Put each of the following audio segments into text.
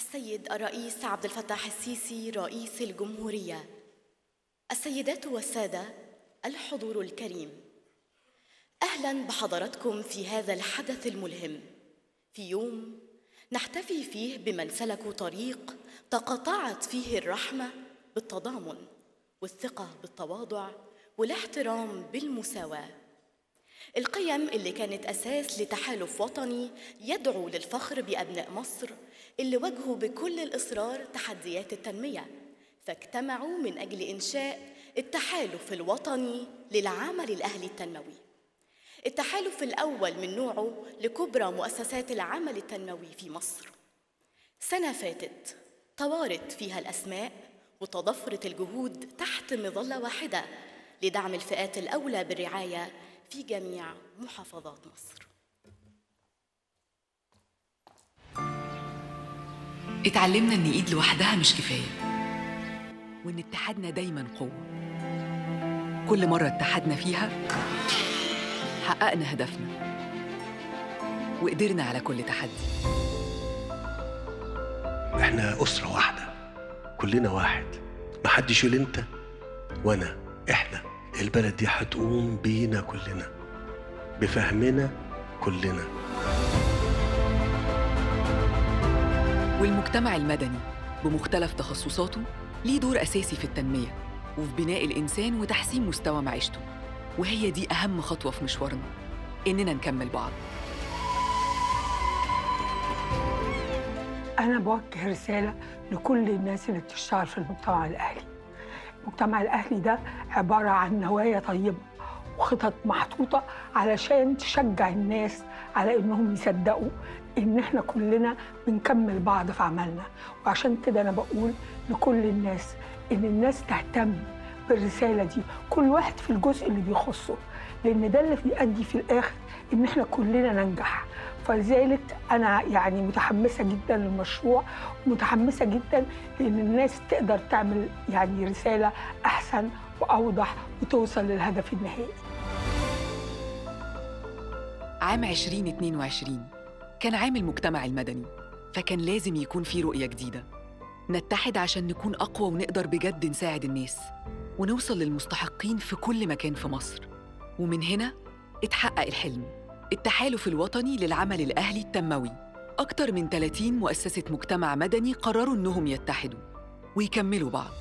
السيد الرئيس عبد الفتاح السيسي رئيس الجمهورية السيدات والسادة الحضور الكريم أهلا بحضراتكم في هذا الحدث الملهم في يوم نحتفي فيه بمن سلكوا طريق تقاطعت فيه الرحمة بالتضامن والثقة بالتواضع والاحترام بالمساواة القيم اللي كانت أساس لتحالف وطني يدعو للفخر بأبناء مصر اللي واجهوا بكل الإصرار تحديات التنمية فاجتمعوا من أجل إنشاء التحالف الوطني للعمل الأهلي التنموي التحالف الأول من نوعه لكبرى مؤسسات العمل التنموي في مصر سنة فاتت طوارت فيها الأسماء وتضافرت الجهود تحت مظلة واحدة لدعم الفئات الأولى بالرعاية في جميع محافظات مصر اتعلمنا ان ايد لوحدها مش كفايه وان اتحادنا دايما قوه كل مره اتحدنا فيها حققنا هدفنا وقدرنا على كل تحدي احنا أسرة واحدة كلنا واحد محدش يقول انت وانا احنا البلد دي هتقوم بينا كلنا بفهمنا كلنا والمجتمع المدني بمختلف تخصصاته ليه دور أساسي في التنمية وفي بناء الإنسان وتحسين مستوى معيشته وهي دي أهم خطوة في مشوارنا إننا نكمل بعض أنا بوجه رسالة لكل الناس اللي بتشتغل في المجتمع الأهلي المجتمع الأهلي ده عبارة عن نوايا طيبة وخطط محطوطة علشان تشجع الناس على إنهم يصدقوا إن إحنا كلنا بنكمل بعض في عملنا وعشان كده أنا بقول لكل الناس إن الناس تهتم بالرسالة دي كل واحد في الجزء اللي بيخصه لأن ده اللي بيؤدي في الآخر إن إحنا كلنا ننجح فلذلك أنا يعني متحمسة جدا للمشروع ومتحمسة جدا لأن الناس تقدر تعمل يعني رسالة أحسن وأوضح وتوصل للهدف النهائي عام 2022 كان عام المجتمع المدني فكان لازم يكون في رؤية جديدة نتحد عشان نكون أقوى ونقدر بجد نساعد الناس ونوصل للمستحقين في كل مكان في مصر ومن هنا اتحقق الحلم التحالف الوطني للعمل الأهلي التنموي أكتر من 30 مؤسسة مجتمع مدني قرروا إنهم يتحدوا ويكملوا بعض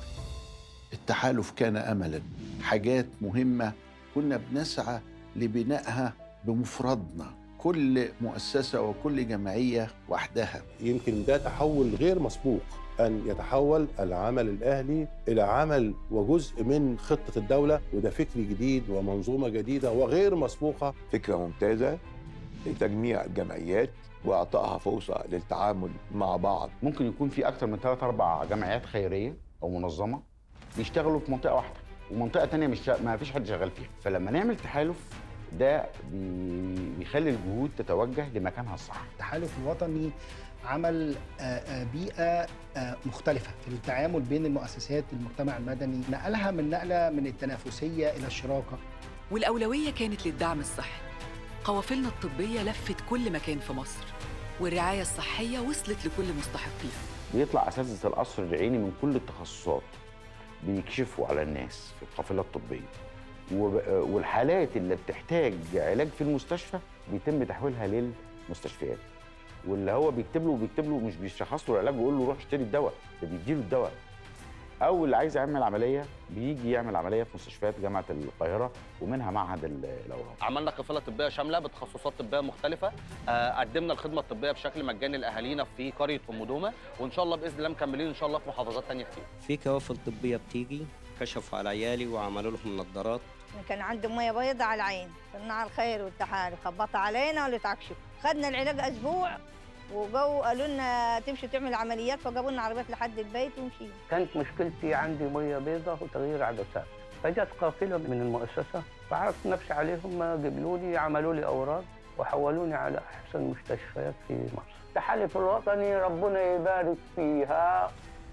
التحالف كان املا حاجات مهمه كنا بنسعى لبنائها بمفردنا كل مؤسسه وكل جمعيه وحدها يمكن ده تحول غير مسبوق أن يتحول العمل الأهلي إلى عمل وجزء من خطة الدولة وده فكر جديد ومنظومة جديدة وغير مسبوقة فكرة ممتازة لتجميع الجمعيات وإعطائها فرصة للتعامل مع بعض ممكن يكون في اكتر من ثلاث اربع جمعيات خيريه او منظمه بيشتغلوا في منطقه واحده ومنطقه تانية مش شا... ما فيش حد شغال فيها فلما نعمل تحالف ده بي... بيخلي الجهود تتوجه لمكانها الصح التحالف الوطني عمل آه، آه، بيئة آه، مختلفة في التعامل بين المؤسسات المجتمع المدني نقلها من نقلة من التنافسية إلى الشراكة والأولوية كانت للدعم الصحي قوافلنا الطبية لفت كل مكان في مصر والرعاية الصحية وصلت لكل مستحقيها بيطلع اساتذه القصر العيني من كل التخصصات بيكشفوا على الناس في القافله الطبيه وب- والحالات اللي بتحتاج علاج في المستشفى بيتم تحويلها للمستشفيات واللي هو بيكتب له بيكتب له مش بيشخص له العلاج ويقول له روح اشتري الدواء ده بيديله الدواء او اللي عايز يعمل عمليه بيجي يعمل عمليه في مستشفيات جامعه القاهره ومنها معهد ال- الاورام عملنا قافله طبيه شامله بتخصصات طبيه مختلفه آه، قدمنا الخدمه الطبيه بشكل مجاني لاهالينا في قريه ام دومه وان شاء الله باذن الله مكملين ان شاء الله في محافظات تانية كتير في كوافل طبية بتيجي كشفوا على عيالي وعملوا لهم نظارات كان عنده ميه بيضاء على العين صناع الخير والتحالف خبطوا علينا ولا تعكشوا خدنا العلاج اسبوع وجو قالوا لنا تمشوا تعمل عمليات فجابوا لنا عربيات لحد البيت ومشينا كانت مشكلتي عندي ميه بيضاء وتغيير عدسات فجت قافله من المؤسسه فعرضت نفسي عليهم قبلوا لي عملوا لي اوراق وحولوني على احسن مستشفيات في مصر التحالف الوطني ربنا يبارك فيها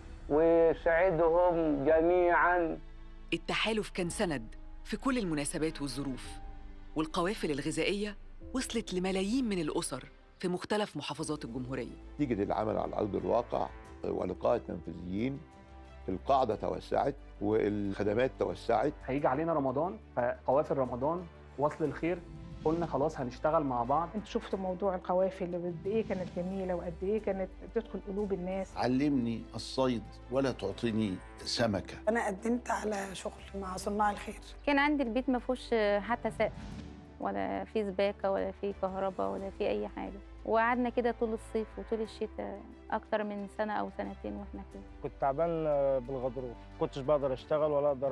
ويسعدهم جميعا التحالف كان سند في كل المناسبات والظروف والقوافل الغذائية وصلت لملايين من الأسر في مختلف محافظات الجمهورية نتيجة العمل على أرض الواقع ولقاء التنفيذيين القاعدة توسعت والخدمات توسعت هيجي علينا رمضان فقوافل رمضان وصل الخير قلنا خلاص هنشتغل مع بعض انتوا شفتوا موضوع القوافل قد ايه كانت جميله وقد ايه كانت تدخل قلوب الناس علمني الصيد ولا تعطيني سمكة انا قدمت على شغل مع صناع الخير كان عندي البيت ما فيهوش حتى سقف ولا في سباكه ولا في كهرباء ولا في اي حاجه وقعدنا كده طول الصيف وطول الشتاء اكتر من سنه او سنتين واحنا كده كنت تعبان بالغضروف كنتش بقدر اشتغل ولا اقدر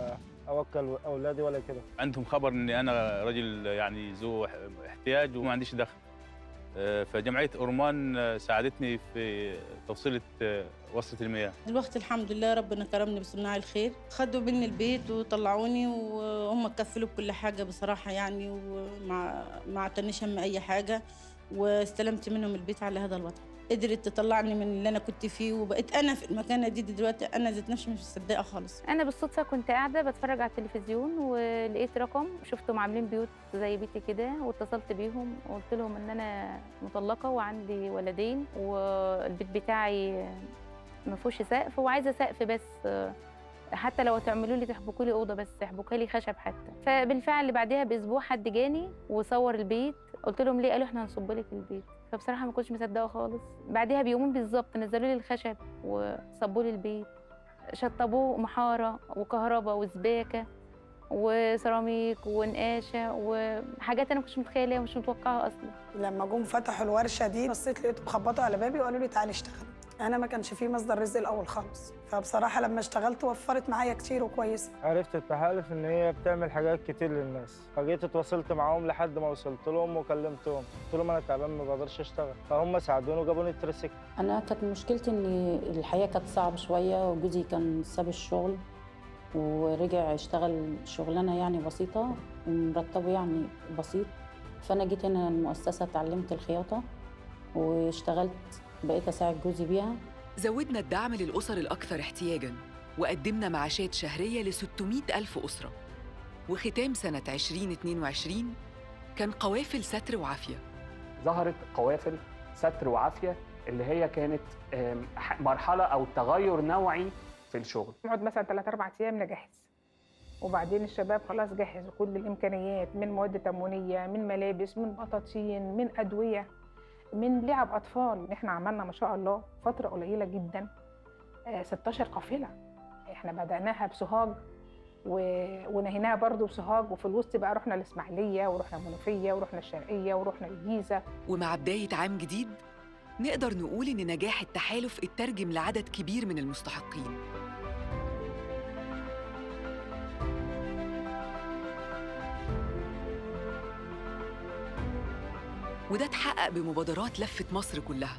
اوكل اولادي ولا كده عندهم خبر اني انا راجل يعني ذو احتياج وما عنديش دخل آه، فجمعيه اورمان آه، ساعدتني في توصيله آه، وصله المياه دلوقتي الحمد لله ربنا كرمني بصناع الخير خدوا مني البيت وطلعوني وهم كفلوا بكل حاجه بصراحه يعني ومع ما اعتنيش هم اي حاجه واستلمت منهم البيت على هذا الوضع قدرت تطلعني من اللي انا كنت فيه وبقيت انا في المكانه دي دلوقتي انا ذات نفسي مش مصدقه خالص انا بالصدفه كنت قاعده بتفرج على التلفزيون ولقيت رقم شفتهم عاملين بيوت زي بيتي كده واتصلت بيهم وقلت لهم ان انا مطلقه وعندي ولدين والبيت بتاعي ما فيهوش سقف وعايزه سقف بس حتى لو تعملوا لي تحبكوا لي اوضه بس تحبكوا لي خشب حتى فبالفعل بعدها باسبوع حد جاني وصور البيت قلت لهم ليه قالوا احنا هنصب لك البيت فبصراحه ما كنتش مصدقه خالص بعدها بيومين بالظبط نزلوا لي الخشب وصبوا لي البيت شطبوه محاره وكهرباء وسباكه وسيراميك ونقاشه وحاجات انا ما كنتش متخيلها ومش متوقعها اصلا لما جم فتحوا الورشه دي بصيت لقيتهم بيخبطوا على بابي وقالوا لي تعالي اشتغلي انا ما كانش في مصدر رزق الاول خالص فبصراحه لما اشتغلت وفرت معايا كتير وكويسه عرفت التحالف ان هي بتعمل حاجات كتير للناس فجيت اتواصلت معاهم لحد ما وصلت لهم وكلمتهم قلت لهم انا تعبان ما بقدرش اشتغل فهم ساعدوني وجابوني التريسيكل انا كانت مشكلتي ان الحياه كانت صعبه شويه وجوزي كان ساب الشغل ورجع اشتغل شغلانه يعني بسيطه مرتبه يعني بسيط فانا جيت هنا المؤسسه اتعلمت الخياطه واشتغلت بقيت اساعد جوزي بيها زودنا الدعم للأسر الأكثر احتياجاً وقدمنا معاشات شهرية ل 600 ألف أسرة وختام سنة 2022 كان قوافل ستر وعافية ظهرت قوافل ستر وعافيه اللي هي كانت آم، ح- مرحله او تغير نوعي في الشغل نقعد مثلا ثلاث اربع ايام نجهز وبعدين الشباب خلاص جهزوا كل الامكانيات من مواد تموينيه من ملابس من بطاطين من ادويه من لعب اطفال احنا عملنا ما شاء الله فتره قليله جدا آه، 16 قافله احنا بداناها بسوهاج و... ونهيناها برضو بسوهاج وفي الوسط بقى رحنا الاسماعيليه ورحنا المنوفيه ورحنا الشرقيه ورحنا الجيزه ومع بداية عام جديد نقدر نقول إن نجاح التحالف اترجم لعدد كبير من المستحقين وده اتحقق بمبادرات لفت مصر كلها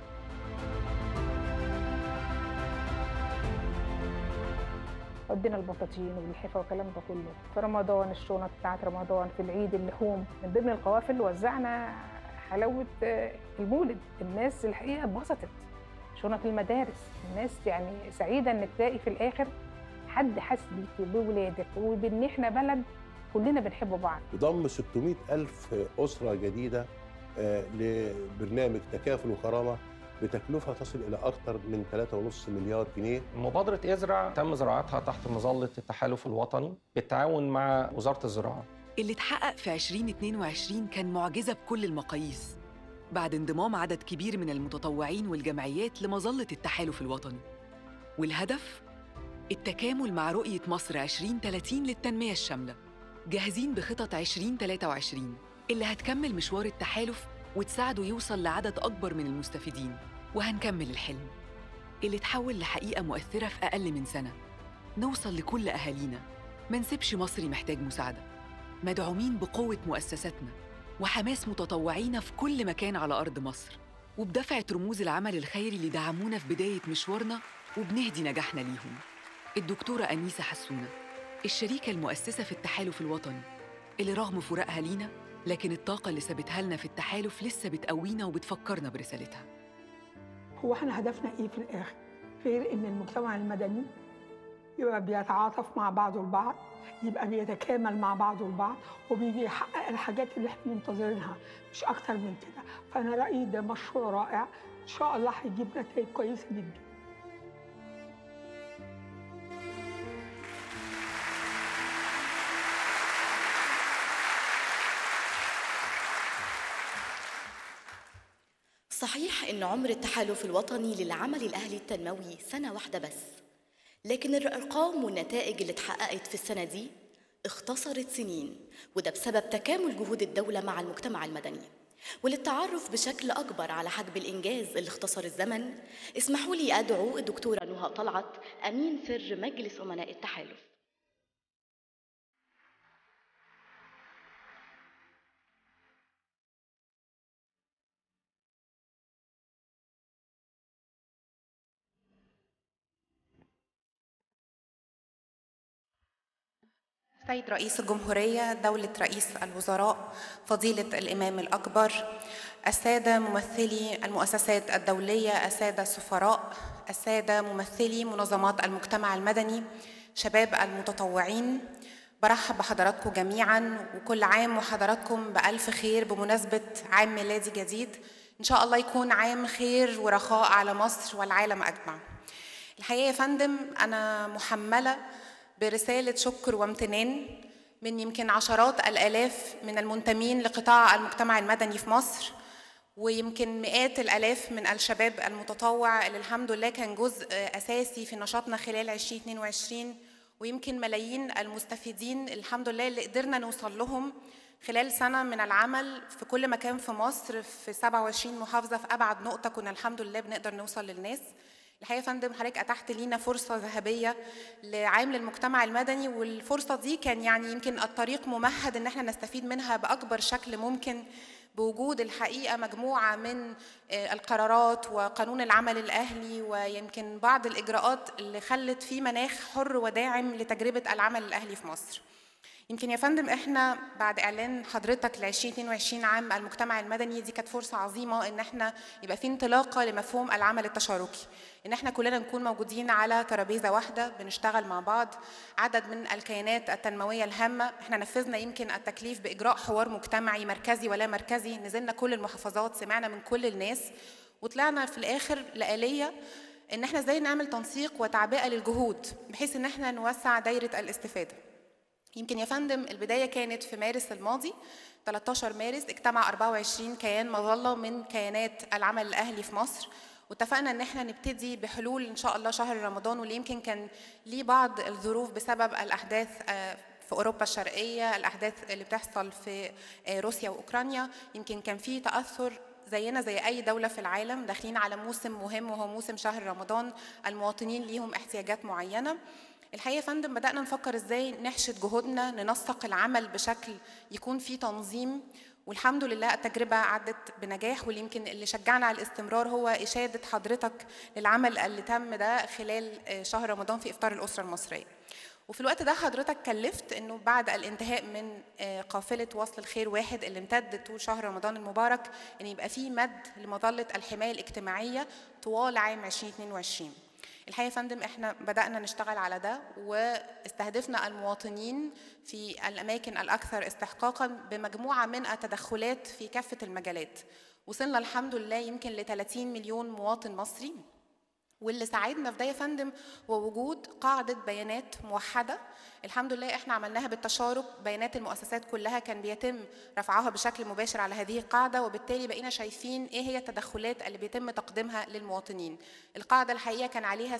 ودينا البطاطين واللحفه والكلام ده كله في رمضان الشنط بتاعت رمضان في العيد اللحوم من ضمن القوافل وزعنا حلاوه آه، المولد الناس الحقيقه اتبسطت شنط المدارس الناس يعني سعيده انك تلاقي في الاخر حد حاسس بيك بولادك وبان احنا بلد كلنا بنحب بعض ضم 600 ألف أسرة جديدة آه، لبرنامج تكافل وكرامة بتكلفة تصل إلى أكثر من 3.5 مليار جنيه مبادرة ازرع تم زراعتها تحت مظلة التحالف الوطني بالتعاون مع وزارة الزراعة اللي اتحقق في 2022 كان معجزة بكل المقاييس بعد انضمام عدد كبير من المتطوعين والجمعيات لمظلة التحالف الوطني والهدف التكامل مع رؤية مصر 2030 للتنمية الشاملة جاهزين بخطط 2023 اللي هتكمل مشوار التحالف وتساعده يوصل لعدد أكبر من المستفيدين وهنكمل الحلم اللي اتحول لحقيقة مؤثرة في أقل من سنة نوصل لكل أهالينا ما نسيبش مصري محتاج مساعدة مدعومين بقوة مؤسساتنا وحماس متطوعين في كل مكان على أرض مصر وبدفعة رموز العمل الخيري اللي دعمونا في بداية مشوارنا وبنهدي نجاحنا ليهم الدكتورة أنيسة حسونة الشريكة المؤسسة في التحالف الوطني اللي رغم فراقها لينا لكن الطاقة اللي سابتها لنا في التحالف لسه بتقوينا وبتفكرنا برسالتها هو احنا هدفنا ايه في الاخر غير ان المجتمع المدني يبقى بيتعاطف مع بعضه البعض يبقى بيتكامل مع بعضه البعض وبيجي يحقق الحاجات اللي احنا منتظرينها مش اكتر من كده فانا رايي ده مشروع رائع ان شاء الله هيجيب نتائج كويسه جدا صحيح إن عمر التحالف الوطني للعمل الأهلي التنموي سنة واحدة بس لكن الأرقام والنتائج اللي اتحققت في السنة دي اختصرت سنين وده بسبب تكامل جهود الدولة مع المجتمع المدني وللتعرف بشكل أكبر على حجم الإنجاز اللي اختصر الزمن اسمحوا لي أدعو الدكتورة نهى طلعت أمين سر مجلس أمناء التحالف سيد رئيس الجمهورية دولة رئيس الوزراء فضيلة الإمام الأكبر السادة ممثلي المؤسسات الدولية السادة السفراء السادة ممثلي منظمات المجتمع المدني شباب المتطوعين برحب بحضراتكم جميعا وكل عام وحضراتكم بألف خير بمناسبة عام ميلادي جديد إن شاء الله يكون عام خير ورخاء على مصر والعالم أجمع الحقيقة يا فندم أنا محملة برسالة شكر وامتنان من يمكن عشرات الآلاف من المنتمين لقطاع المجتمع المدني في مصر ويمكن مئات الآلاف من الشباب المتطوع اللي الحمد لله كان جزء أساسي في نشاطنا خلال 2022 ويمكن ملايين المستفيدين الحمد لله اللي قدرنا نوصل لهم خلال سنة من العمل في كل مكان في مصر في 27 محافظة في أبعد نقطة كنا الحمد لله بنقدر نوصل للناس الحقيقه يا فندم حضرتك اتحت لينا فرصه ذهبيه لعام للمجتمع المدني والفرصه دي كان يعني يمكن الطريق ممهد ان احنا نستفيد منها باكبر شكل ممكن بوجود الحقيقه مجموعه من القرارات وقانون العمل الاهلي ويمكن بعض الاجراءات اللي خلت في مناخ حر وداعم لتجربه العمل الاهلي في مصر. يمكن يا فندم احنا بعد اعلان حضرتك ل 2022 عام المجتمع المدني دي كانت فرصه عظيمه ان احنا يبقى في انطلاقه لمفهوم العمل التشاركي ان احنا كلنا نكون موجودين على ترابيزه واحده بنشتغل مع بعض عدد من الكيانات التنمويه الهامه احنا نفذنا يمكن التكليف باجراء حوار مجتمعي مركزي ولا مركزي نزلنا كل المحافظات سمعنا من كل الناس وطلعنا في الاخر لآلية ان احنا ازاي نعمل تنسيق وتعبئه للجهود بحيث ان احنا نوسع دايره الاستفاده يمكن يا فندم البداية كانت في مارس الماضي 13 مارس اجتمع 24 كيان مظلة من كيانات العمل الأهلي في مصر واتفقنا ان احنا نبتدي بحلول ان شاء الله شهر رمضان واللي يمكن كان ليه بعض الظروف بسبب الاحداث في اوروبا الشرقيه الاحداث اللي بتحصل في روسيا واوكرانيا يمكن كان في تاثر زينا زي اي دوله في العالم داخلين على موسم مهم وهو موسم شهر رمضان المواطنين ليهم احتياجات معينه الحقيقه يا فندم بدانا نفكر ازاي نحشد جهودنا ننسق العمل بشكل يكون فيه تنظيم والحمد لله التجربة عدت بنجاح واللي يمكن اللي شجعنا على الاستمرار هو إشادة حضرتك للعمل اللي تم ده خلال شهر رمضان في إفطار الأسرة المصرية وفي الوقت ده حضرتك كلفت انه بعد الانتهاء من قافله وصل الخير واحد اللي امتدت طول شهر رمضان المبارك ان يبقى في مد لمظله الحمايه الاجتماعيه طوال عام 2022 الحقيقه يا فندم احنا بدانا نشتغل على ده واستهدفنا المواطنين في الاماكن الاكثر استحقاقا بمجموعه من التدخلات في كافه المجالات وصلنا الحمد لله يمكن ل 30 مليون مواطن مصري واللي ساعدنا في ده يا فندم هو وجود قاعدة بيانات موحدة الحمد لله احنا عملناها بالتشارك بيانات المؤسسات كلها كان بيتم رفعها بشكل مباشر على هذه القاعدة وبالتالي بقينا شايفين ايه هي التدخلات اللي بيتم تقديمها للمواطنين القاعدة الحقيقة كان عليها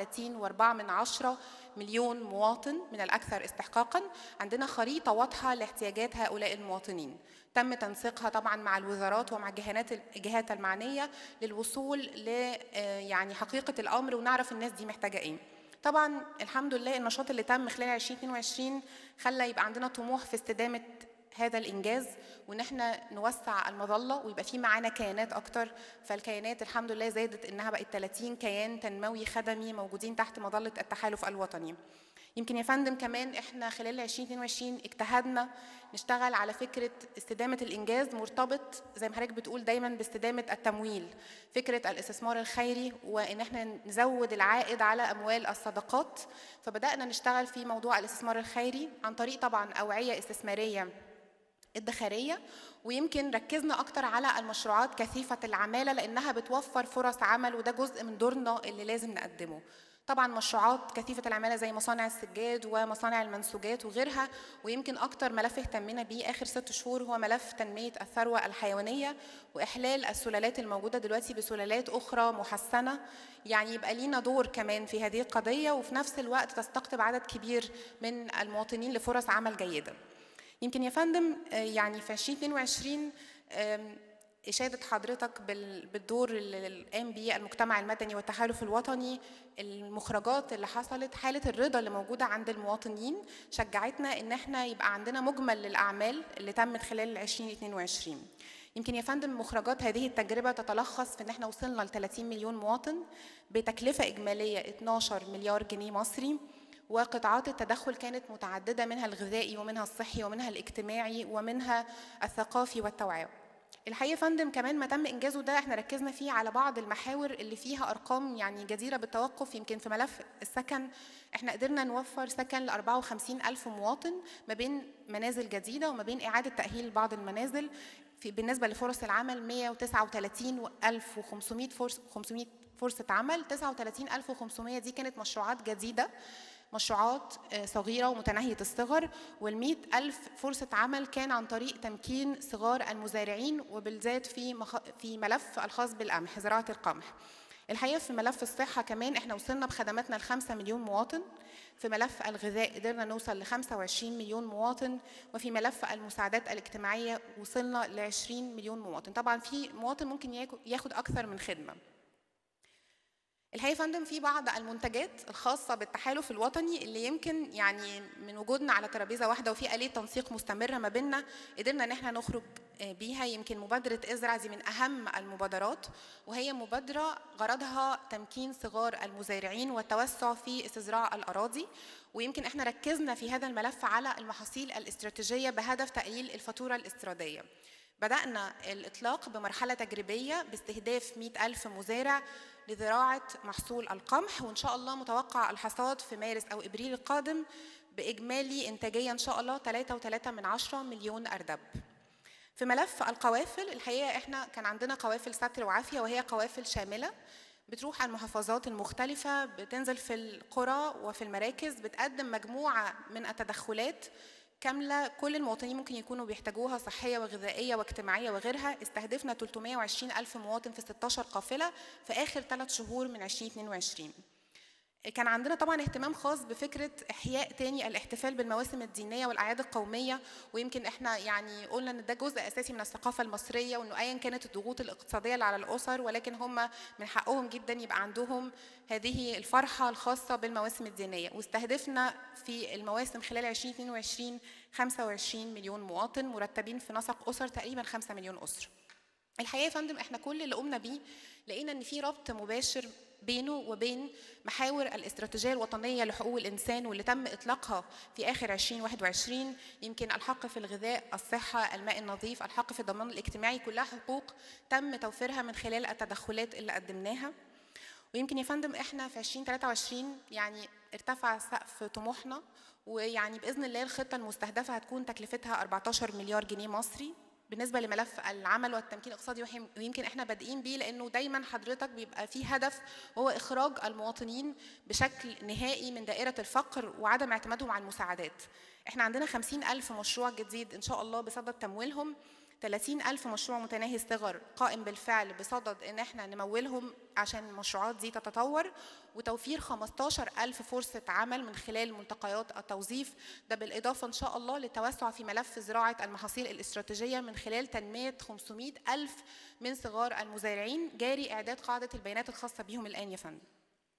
37 و4 من عشرة مليون مواطن من الأكثر استحقاقا عندنا خريطة واضحة لاحتياجات هؤلاء المواطنين تم تنسيقها طبعا مع الوزارات ومع الجهات الجهات المعنيه للوصول ل يعني حقيقه الامر ونعرف الناس دي محتاجه ايه. طبعا الحمد لله النشاط اللي تم خلال 2022 خلى يبقى عندنا طموح في استدامه هذا الانجاز وان احنا نوسع المظله ويبقى في معانا كيانات اكتر فالكيانات الحمد لله زادت انها بقت 30 كيان تنموي خدمي موجودين تحت مظله التحالف الوطني. يمكن يا فندم كمان احنا خلال 2022 اجتهدنا نشتغل على فكره استدامه الانجاز مرتبط زي ما حضرتك بتقول دايما باستدامه التمويل فكره الاستثمار الخيري وان احنا نزود العائد على اموال الصدقات فبدانا نشتغل في موضوع الاستثمار الخيري عن طريق طبعا اوعيه استثماريه ادخاريه ويمكن ركزنا اكتر على المشروعات كثيفه العماله لانها بتوفر فرص عمل وده جزء من دورنا اللي لازم نقدمه طبعا مشروعات كثيفة العمالة زي مصانع السجاد ومصانع المنسوجات وغيرها ويمكن أكتر ملف اهتمينا بيه آخر ست شهور هو ملف تنمية الثروة الحيوانية وإحلال السلالات الموجودة دلوقتي بسلالات أخرى محسنة يعني يبقى لينا دور كمان في هذه القضية وفي نفس الوقت تستقطب عدد كبير من المواطنين لفرص عمل جيدة يمكن يا فندم آه، يعني في 2022 آم، إشادة حضرتك بال- بالدور اللي قام بيه المجتمع المدني والتحالف الوطني المخرجات اللي حصلت حالة الرضا اللي موجودة عند المواطنين شجعتنا إن احنا يبقى عندنا مجمل للأعمال اللي تمت خلال 2022 يمكن يا فندم مخرجات هذه التجربة تتلخص في إن احنا وصلنا ل 30 مليون مواطن بتكلفة إجمالية 12 مليار جنيه مصري وقطاعات التدخل كانت متعددة منها الغذائي ومنها الصحي ومنها الاجتماعي ومنها الثقافي والتوعية الحقيقه يا فندم كمان ما تم انجازه ده احنا ركزنا فيه على بعض المحاور اللي فيها ارقام يعني جديره بالتوقف يمكن في ملف السكن احنا قدرنا نوفر سكن ل 54 الف مواطن ما بين منازل جديده وما بين اعاده تاهيل بعض المنازل في بالنسبه لفرص العمل 139500 فرصه 500 فرصه عمل 39500 دي كانت مشروعات جديده مشروعات آه، صغيرة ومتناهية الصغر والمئة ألف فرصة عمل كان عن طريق تمكين صغار المزارعين وبالذات في مخ... في ملف الخاص بالقمح زراعة القمح الحقيقة في ملف الصحة كمان احنا وصلنا بخدماتنا ل 5 مليون مواطن في ملف الغذاء قدرنا نوصل ل 25 مليون مواطن وفي ملف المساعدات الاجتماعية وصلنا ل 20 مليون مواطن طبعا في مواطن ممكن ياكو- ياخد أكثر من خدمة الحقيقه يا فندم في بعض المنتجات الخاصه بالتحالف الوطني اللي يمكن يعني من وجودنا على ترابيزه واحده وفي اليه تنسيق مستمره ما بيننا قدرنا ان احنا نخرج آه، بيها يمكن مبادره ازرع دي من اهم المبادرات وهي مبادره غرضها تمكين صغار المزارعين والتوسع في استزراع الاراضي ويمكن احنا ركزنا في هذا الملف على المحاصيل الاستراتيجيه بهدف تقليل الفاتوره الاستيراديه بدأنا الإطلاق بمرحلة تجريبية باستهداف 100 ألف مزارع لزراعة محصول القمح وإن شاء الله متوقع الحصاد في مارس أو إبريل القادم بإجمالي إنتاجية إن شاء الله 3.3 من عشرة مليون أردب في ملف القوافل الحقيقة إحنا كان عندنا قوافل ستر وعافية وهي قوافل شاملة بتروح على المحافظات المختلفة بتنزل في القرى وفي المراكز بتقدم مجموعة من التدخلات كاملة كل المواطنين ممكن يكونوا بيحتاجوها صحية وغذائية واجتماعية وغيرها استهدفنا 320 ألف مواطن في 16 قافلة في آخر ثلاث شهور من 2022 كان عندنا طبعا اهتمام خاص بفكره احياء تاني الاحتفال بالمواسم الدينيه والاعياد القوميه ويمكن احنا يعني قلنا ان ده جزء اساسي من الثقافه المصريه وانه ايا كانت الضغوط الاقتصاديه اللي على الاسر ولكن هم من حقهم جدا يبقى عندهم هذه الفرحه الخاصه بالمواسم الدينيه واستهدفنا في المواسم خلال 2022 25 مليون مواطن مرتبين في نسق اسر تقريبا 5 مليون اسره الحقيقه يا فندم احنا كل اللي قمنا بيه لقينا ان في ربط مباشر بينه وبين محاور الاستراتيجيه الوطنيه لحقوق الانسان واللي تم اطلاقها في اخر 2021 يمكن الحق في الغذاء، الصحه، الماء النظيف، الحق في الضمان الاجتماعي كلها حقوق تم توفيرها من خلال التدخلات اللي قدمناها. ويمكن يا فندم احنا في 2023 يعني ارتفع سقف طموحنا ويعني باذن الله الخطه المستهدفه هتكون تكلفتها 14 مليار جنيه مصري بالنسبه لملف العمل والتمكين الاقتصادي وحي- ويمكن احنا بادئين بيه لانه دايما حضرتك بيبقى فيه هدف وهو اخراج المواطنين بشكل نهائي من دائره الفقر وعدم اعتمادهم على المساعدات احنا عندنا 50 ألف مشروع جديد إن شاء الله بصدد تمويلهم 30 ألف مشروع متناهي الصغر قائم بالفعل بصدد إن احنا نمولهم عشان المشروعات دي تتطور وتوفير 15 ألف فرصة عمل من خلال ملتقيات التوظيف ده بالإضافة إن شاء الله للتوسع في ملف زراعة المحاصيل الاستراتيجية من خلال تنمية 500 ألف من صغار المزارعين جاري إعداد قاعدة البيانات الخاصة بهم الآن يا فندم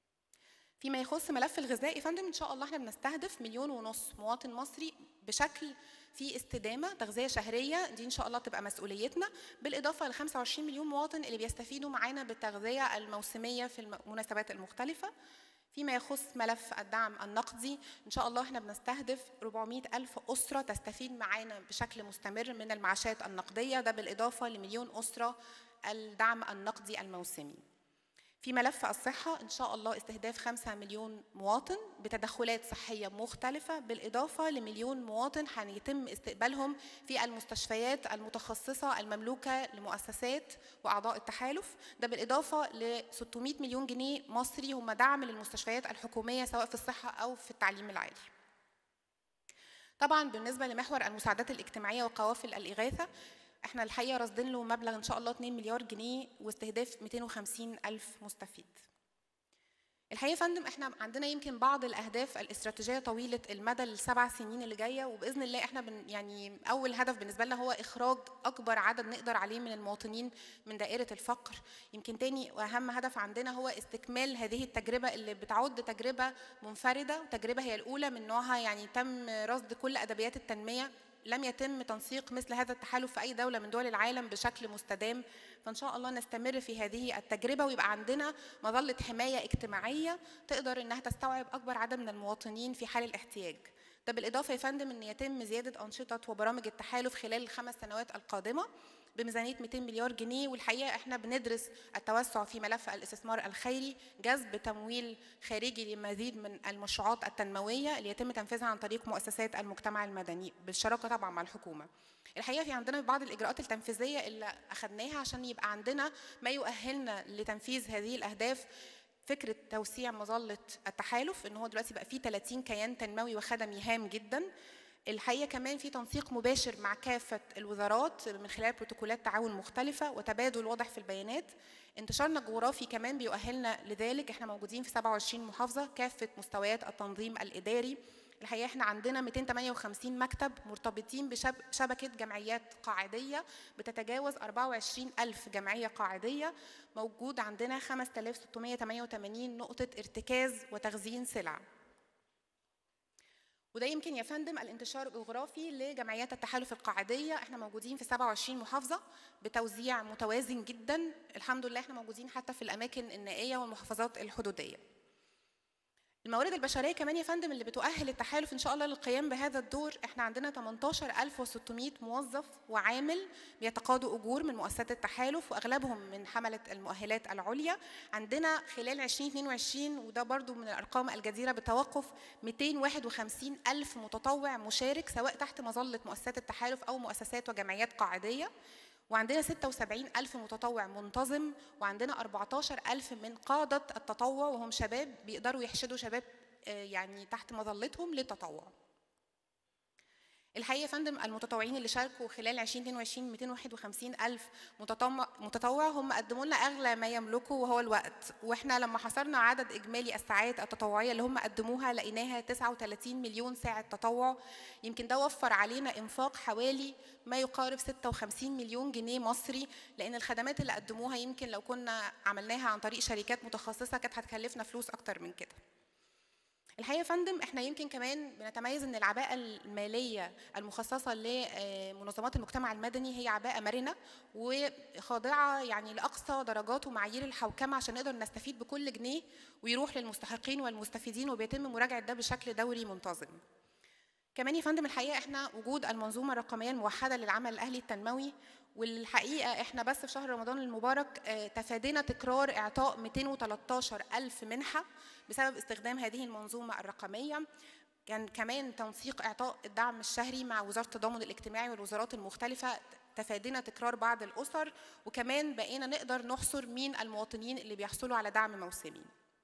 فيما يخص ملف الغذاء يا فندم ان شاء الله احنا بنستهدف مليون ونص مواطن مصري بشكل في استدامه تغذيه شهريه دي ان شاء الله تبقى مسؤوليتنا بالاضافه ل 25 مليون مواطن اللي بيستفيدوا معانا بالتغذيه الموسميه في المناسبات المختلفه فيما يخص ملف الدعم النقدي ان شاء الله احنا بنستهدف 400 الف اسره تستفيد معانا بشكل مستمر من المعاشات النقديه ده بالاضافه لمليون اسره الدعم النقدي الموسمي في ملف الصحة إن شاء الله استهداف 5 مليون مواطن بتدخلات صحية مختلفة بالإضافة لمليون مواطن هيتم استقبالهم في المستشفيات المتخصصة المملوكة لمؤسسات وأعضاء التحالف ده بالإضافة ل 600 مليون جنيه مصري هم دعم للمستشفيات الحكومية سواء في الصحة أو في التعليم العالي طبعا بالنسبة لمحور المساعدات الاجتماعية وقوافل الإغاثة احنا الحقيقه راصدين له مبلغ ان شاء الله 2 مليار جنيه واستهداف 250 الف مستفيد الحقيقه يا فندم احنا عندنا يمكن بعض الاهداف الاستراتيجيه طويله المدى للسبع سنين اللي جايه وباذن الله احنا بن يعني اول هدف بالنسبه لنا هو اخراج اكبر عدد نقدر عليه من المواطنين من دائره الفقر يمكن تاني واهم هدف عندنا هو استكمال هذه التجربه اللي بتعد تجربه منفرده وتجربه هي الاولى من نوعها يعني تم رصد كل ادبيات التنميه لم يتم تنسيق مثل هذا التحالف في اي دوله من دول العالم بشكل مستدام فان شاء الله نستمر في هذه التجربه ويبقى عندنا مظله حمايه اجتماعيه تقدر انها تستوعب اكبر عدد من المواطنين في حال الاحتياج ده بالاضافه يا فندم ان يتم زياده انشطه وبرامج التحالف خلال الخمس سنوات القادمه بميزانيه 200 مليار جنيه والحقيقه احنا بندرس التوسع في ملف الاستثمار الخيري جذب تمويل خارجي لمزيد من المشروعات التنمويه اللي يتم تنفيذها عن طريق مؤسسات المجتمع المدني بالشراكه طبعا مع الحكومه. الحقيقه في عندنا بعض الاجراءات التنفيذيه اللي اخذناها عشان يبقى عندنا ما يؤهلنا لتنفيذ هذه الاهداف فكره توسيع مظله التحالف ان هو دلوقتي بقى فيه 30 كيان تنموي وخدمي هام جدا الحقيقه كمان في تنسيق مباشر مع كافه الوزارات من خلال بروتوكولات تعاون مختلفه وتبادل واضح في البيانات انتشارنا الجغرافي كمان بيؤهلنا لذلك احنا موجودين في 27 محافظه كافه مستويات التنظيم الاداري الحقيقه احنا عندنا 258 مكتب مرتبطين بشبكه جمعيات قاعديه بتتجاوز 24 ألف جمعيه قاعديه موجود عندنا 5688 نقطه ارتكاز وتخزين سلع وده يمكن يا فندم الانتشار الجغرافي لجمعيات التحالف القاعديه احنا موجودين في 27 محافظه بتوزيع متوازن جدا الحمد لله احنا موجودين حتى في الاماكن النائيه والمحافظات الحدوديه الموارد البشريه كمان يا فندم اللي بتؤهل التحالف ان شاء الله للقيام بهذا الدور احنا عندنا 18600 موظف وعامل بيتقاضوا اجور من مؤسسات التحالف واغلبهم من حمله المؤهلات العليا عندنا خلال 2022 وده برضو من الارقام الجديره بتوقف 251 الف متطوع مشارك سواء تحت مظله مؤسسات التحالف او مؤسسات وجمعيات قاعديه وعندنا 76 ألف متطوع منتظم وعندنا 14 ألف من قادة التطوع وهم شباب بيقدروا يحشدوا شباب يعني تحت مظلتهم للتطوع الحقيقه يا فندم المتطوعين اللي شاركوا خلال 2022 251 الف متطوع هم قدموا لنا اغلى ما يملكوا وهو الوقت واحنا لما حصرنا عدد اجمالي الساعات التطوعيه اللي هم قدموها لقيناها 39 مليون ساعه تطوع يمكن ده وفر علينا انفاق حوالي ما يقارب 56 مليون جنيه مصري لان الخدمات اللي قدموها يمكن لو كنا عملناها عن طريق شركات متخصصه كانت هتكلفنا فلوس اكتر من كده الحقيقه يا فندم احنا يمكن كمان بنتميز ان العباءه الماليه المخصصه لمنظمات المجتمع المدني هي عباءه مرنه وخاضعه يعني لاقصى درجات ومعايير الحوكمه عشان نقدر نستفيد بكل جنيه ويروح للمستحقين والمستفيدين وبيتم مراجعه ده بشكل دوري منتظم. كمان يا فندم الحقيقه احنا وجود المنظومه الرقميه الموحده للعمل الاهلي التنموي والحقيقه احنا بس في شهر رمضان المبارك تفادينا تكرار اعطاء 213 الف منحه بسبب استخدام هذه المنظومه الرقميه كان كمان تنسيق اعطاء الدعم الشهري مع وزاره التضامن الاجتماعي والوزارات المختلفه تفادينا تكرار بعض الاسر وكمان بقينا نقدر نحصر مين المواطنين اللي بيحصلوا على دعم موسمي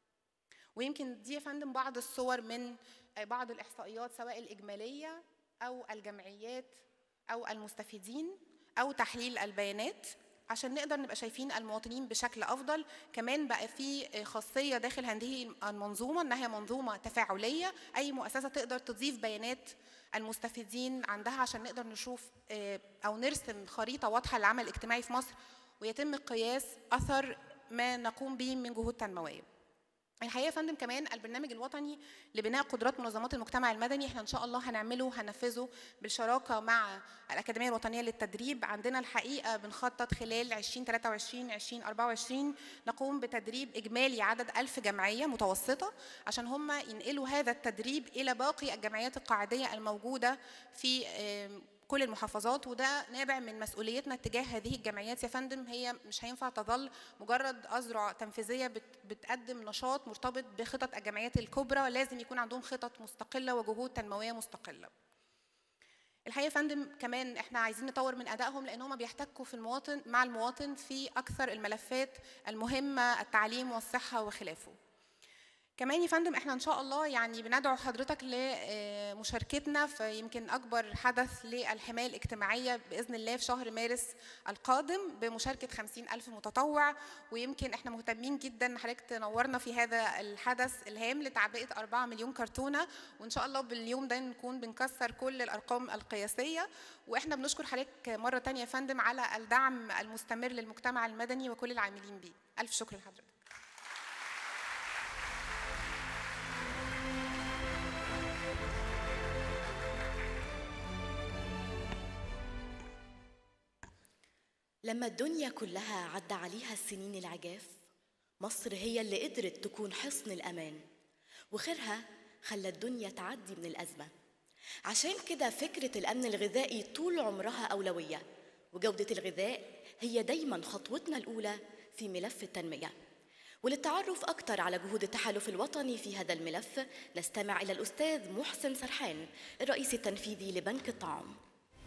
ويمكن دي يا فندم بعض الصور من بعض الاحصائيات سواء الاجماليه او الجمعيات او المستفيدين او تحليل البيانات عشان نقدر نبقى شايفين المواطنين بشكل افضل كمان بقى في خاصيه داخل هذه المنظومه انها منظومه تفاعليه اي مؤسسه تقدر تضيف بيانات المستفيدين عندها عشان نقدر نشوف او نرسم خريطه واضحه للعمل الاجتماعي في مصر ويتم قياس اثر ما نقوم به من جهود تنمويه الحقيقه يا فندم كمان البرنامج الوطني لبناء قدرات منظمات المجتمع المدني احنا ان شاء الله هنعمله هننفذه بالشراكه مع الاكاديميه الوطنيه للتدريب عندنا الحقيقه بنخطط خلال 2023 2024 نقوم بتدريب اجمالي عدد ألف جمعيه متوسطه عشان هم ينقلوا هذا التدريب الى باقي الجمعيات القاعديه الموجوده في كل المحافظات وده نابع من مسؤوليتنا تجاه هذه الجمعيات يا فندم هي مش هينفع تظل مجرد أذرع تنفيذية بت- بتقدم نشاط مرتبط بخطط الجمعيات الكبرى لازم يكون عندهم خطط مستقلة وجهود تنموية مستقلة الحقيقه يا فندم كمان احنا عايزين نطور من ادائهم لان هم بيحتكوا في المواطن مع المواطن في اكثر الملفات المهمه التعليم والصحه وخلافه كمان يا فندم احنا ان شاء الله يعني بندعو حضرتك لمشاركتنا في يمكن اكبر حدث للحمايه الاجتماعيه باذن الله في شهر مارس القادم بمشاركه 50 الف متطوع ويمكن احنا مهتمين جدا ان حضرتك تنورنا في هذا الحدث الهام لتعبئه 4 مليون كرتونه وان شاء الله باليوم ده نكون بنكسر كل الارقام القياسيه واحنا بنشكر حضرتك مره تانية يا فندم على الدعم المستمر للمجتمع المدني وكل العاملين بيه الف شكر لحضرتك لما الدنيا كلها عدى عليها السنين العجاف مصر هي اللي قدرت تكون حصن الأمان وخيرها خلى الدنيا تعدي من الأزمة عشان كده فكرة الأمن الغذائي طول عمرها أولوية وجودة الغذاء هي دايما خطوتنا الأولى في ملف التنمية وللتعرف أكثر على جهود التحالف الوطني في هذا الملف نستمع إلى الأستاذ محسن سرحان الرئيس التنفيذي لبنك الطعام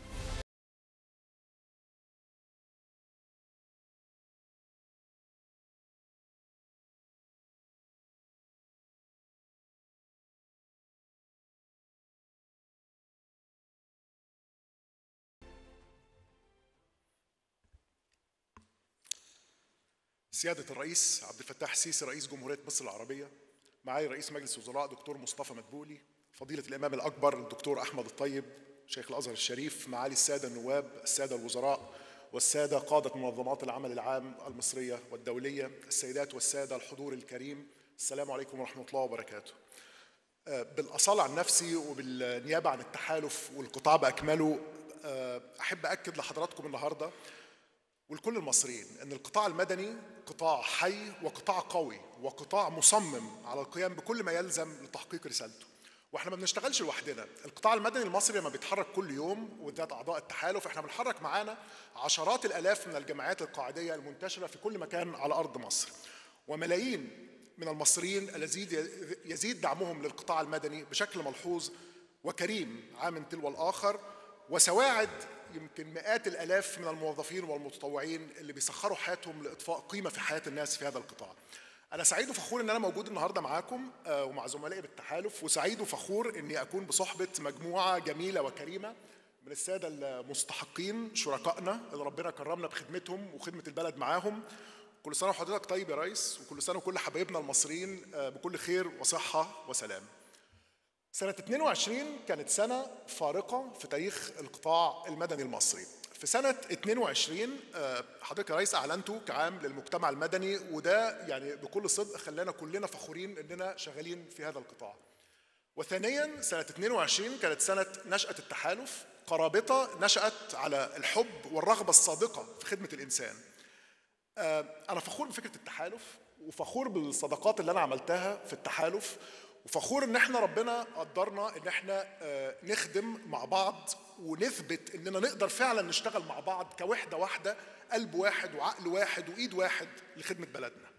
سيادة الرئيس عبد الفتاح السيسي رئيس جمهورية مصر العربية معالي رئيس مجلس الوزراء دكتور مصطفى مدبولي فضيلة الإمام الأكبر الدكتور أحمد الطيب شيخ الأزهر الشريف معالي السادة النواب السادة الوزراء والسادة قادة منظمات العمل العام المصرية والدولية السيدات والسادة الحضور الكريم السلام عليكم ورحمة الله وبركاته آه، بالأصالة عن نفسي وبالنيابة عن التحالف والقطاع بأكمله آه، أحب أكد لحضراتكم النهاردة ولكل المصريين ان القطاع المدني قطاع حي وقطاع قوي وقطاع مصمم على القيام بكل ما يلزم لتحقيق رسالته واحنا ما بنشتغلش لوحدنا القطاع المدني المصري لما بيتحرك كل يوم وذات اعضاء التحالف احنا بنحرك معانا عشرات الالاف من الجمعيات القاعديه المنتشره في كل مكان على ارض مصر وملايين من المصريين الذي يزيد دعمهم للقطاع المدني بشكل ملحوظ وكريم عام تلو الاخر وسواعد يمكن مئات الالاف من الموظفين والمتطوعين اللي بيسخروا حياتهم لاضفاء قيمه في حياه الناس في هذا القطاع. انا سعيد وفخور ان انا موجود النهارده معاكم آه، ومع زملائي بالتحالف وسعيد وفخور اني اكون بصحبه مجموعه جميله وكريمه من الساده المستحقين شركائنا اللي ربنا كرمنا بخدمتهم وخدمه البلد معاهم. كل سنه وحضرتك طيب يا ريس وكل سنه وكل حبايبنا المصريين آه، بكل خير وصحه وسلام. سنة 22 كانت سنة فارقة في تاريخ القطاع المدني المصري. في سنة 22 آه، حضرتك يا ريس أعلنته كعام للمجتمع المدني وده يعني بكل صدق خلانا كلنا فخورين إننا شغالين في هذا القطاع. وثانيا سنة 22 كانت سنة نشأة التحالف قرابطة نشأت على الحب والرغبة الصادقة في خدمة الإنسان. آه، أنا فخور بفكرة التحالف وفخور بالصداقات اللي أنا عملتها في التحالف وفخور ان احنا ربنا قدرنا ان احنا آه، نخدم مع بعض ونثبت اننا نقدر فعلا نشتغل مع بعض كوحده واحده قلب واحد وعقل واحد وايد واحد لخدمه بلدنا.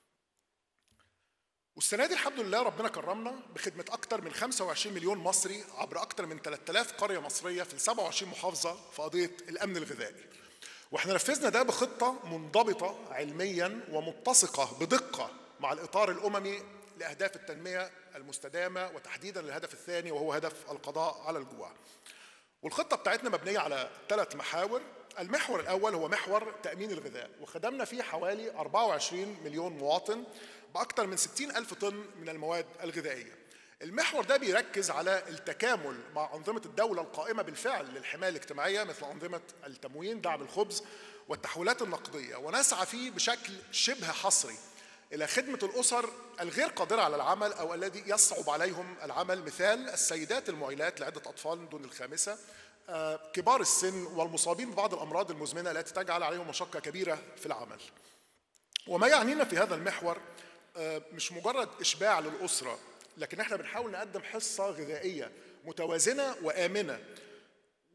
والسنه دي الحمد لله ربنا كرمنا بخدمه اكثر من 25 مليون مصري عبر اكثر من 3000 قريه مصريه في 27 محافظه في قضيه الامن الغذائي. واحنا نفذنا ده بخطه منضبطه علميا ومتسقه بدقه مع الاطار الاممي لاهداف التنميه المستدامه وتحديدا الهدف الثاني وهو هدف القضاء على الجوع. والخطه بتاعتنا مبنيه على ثلاث محاور، المحور الاول هو محور تامين الغذاء وخدمنا فيه حوالي 24 مليون مواطن باكثر من 60 الف طن من المواد الغذائيه. المحور ده بيركز على التكامل مع انظمه الدوله القائمه بالفعل للحمايه الاجتماعيه مثل انظمه التموين، دعم الخبز والتحويلات النقديه ونسعى فيه بشكل شبه حصري الى خدمه الاسر الغير قادره على العمل او الذي يصعب عليهم العمل مثال السيدات المعيلات لعده اطفال دون الخامسه آه، كبار السن والمصابين ببعض الامراض المزمنه التي تجعل عليهم مشقه كبيره في العمل. وما يعنينا في هذا المحور آه، مش مجرد اشباع للاسره لكن احنا بنحاول نقدم حصه غذائيه متوازنه وامنه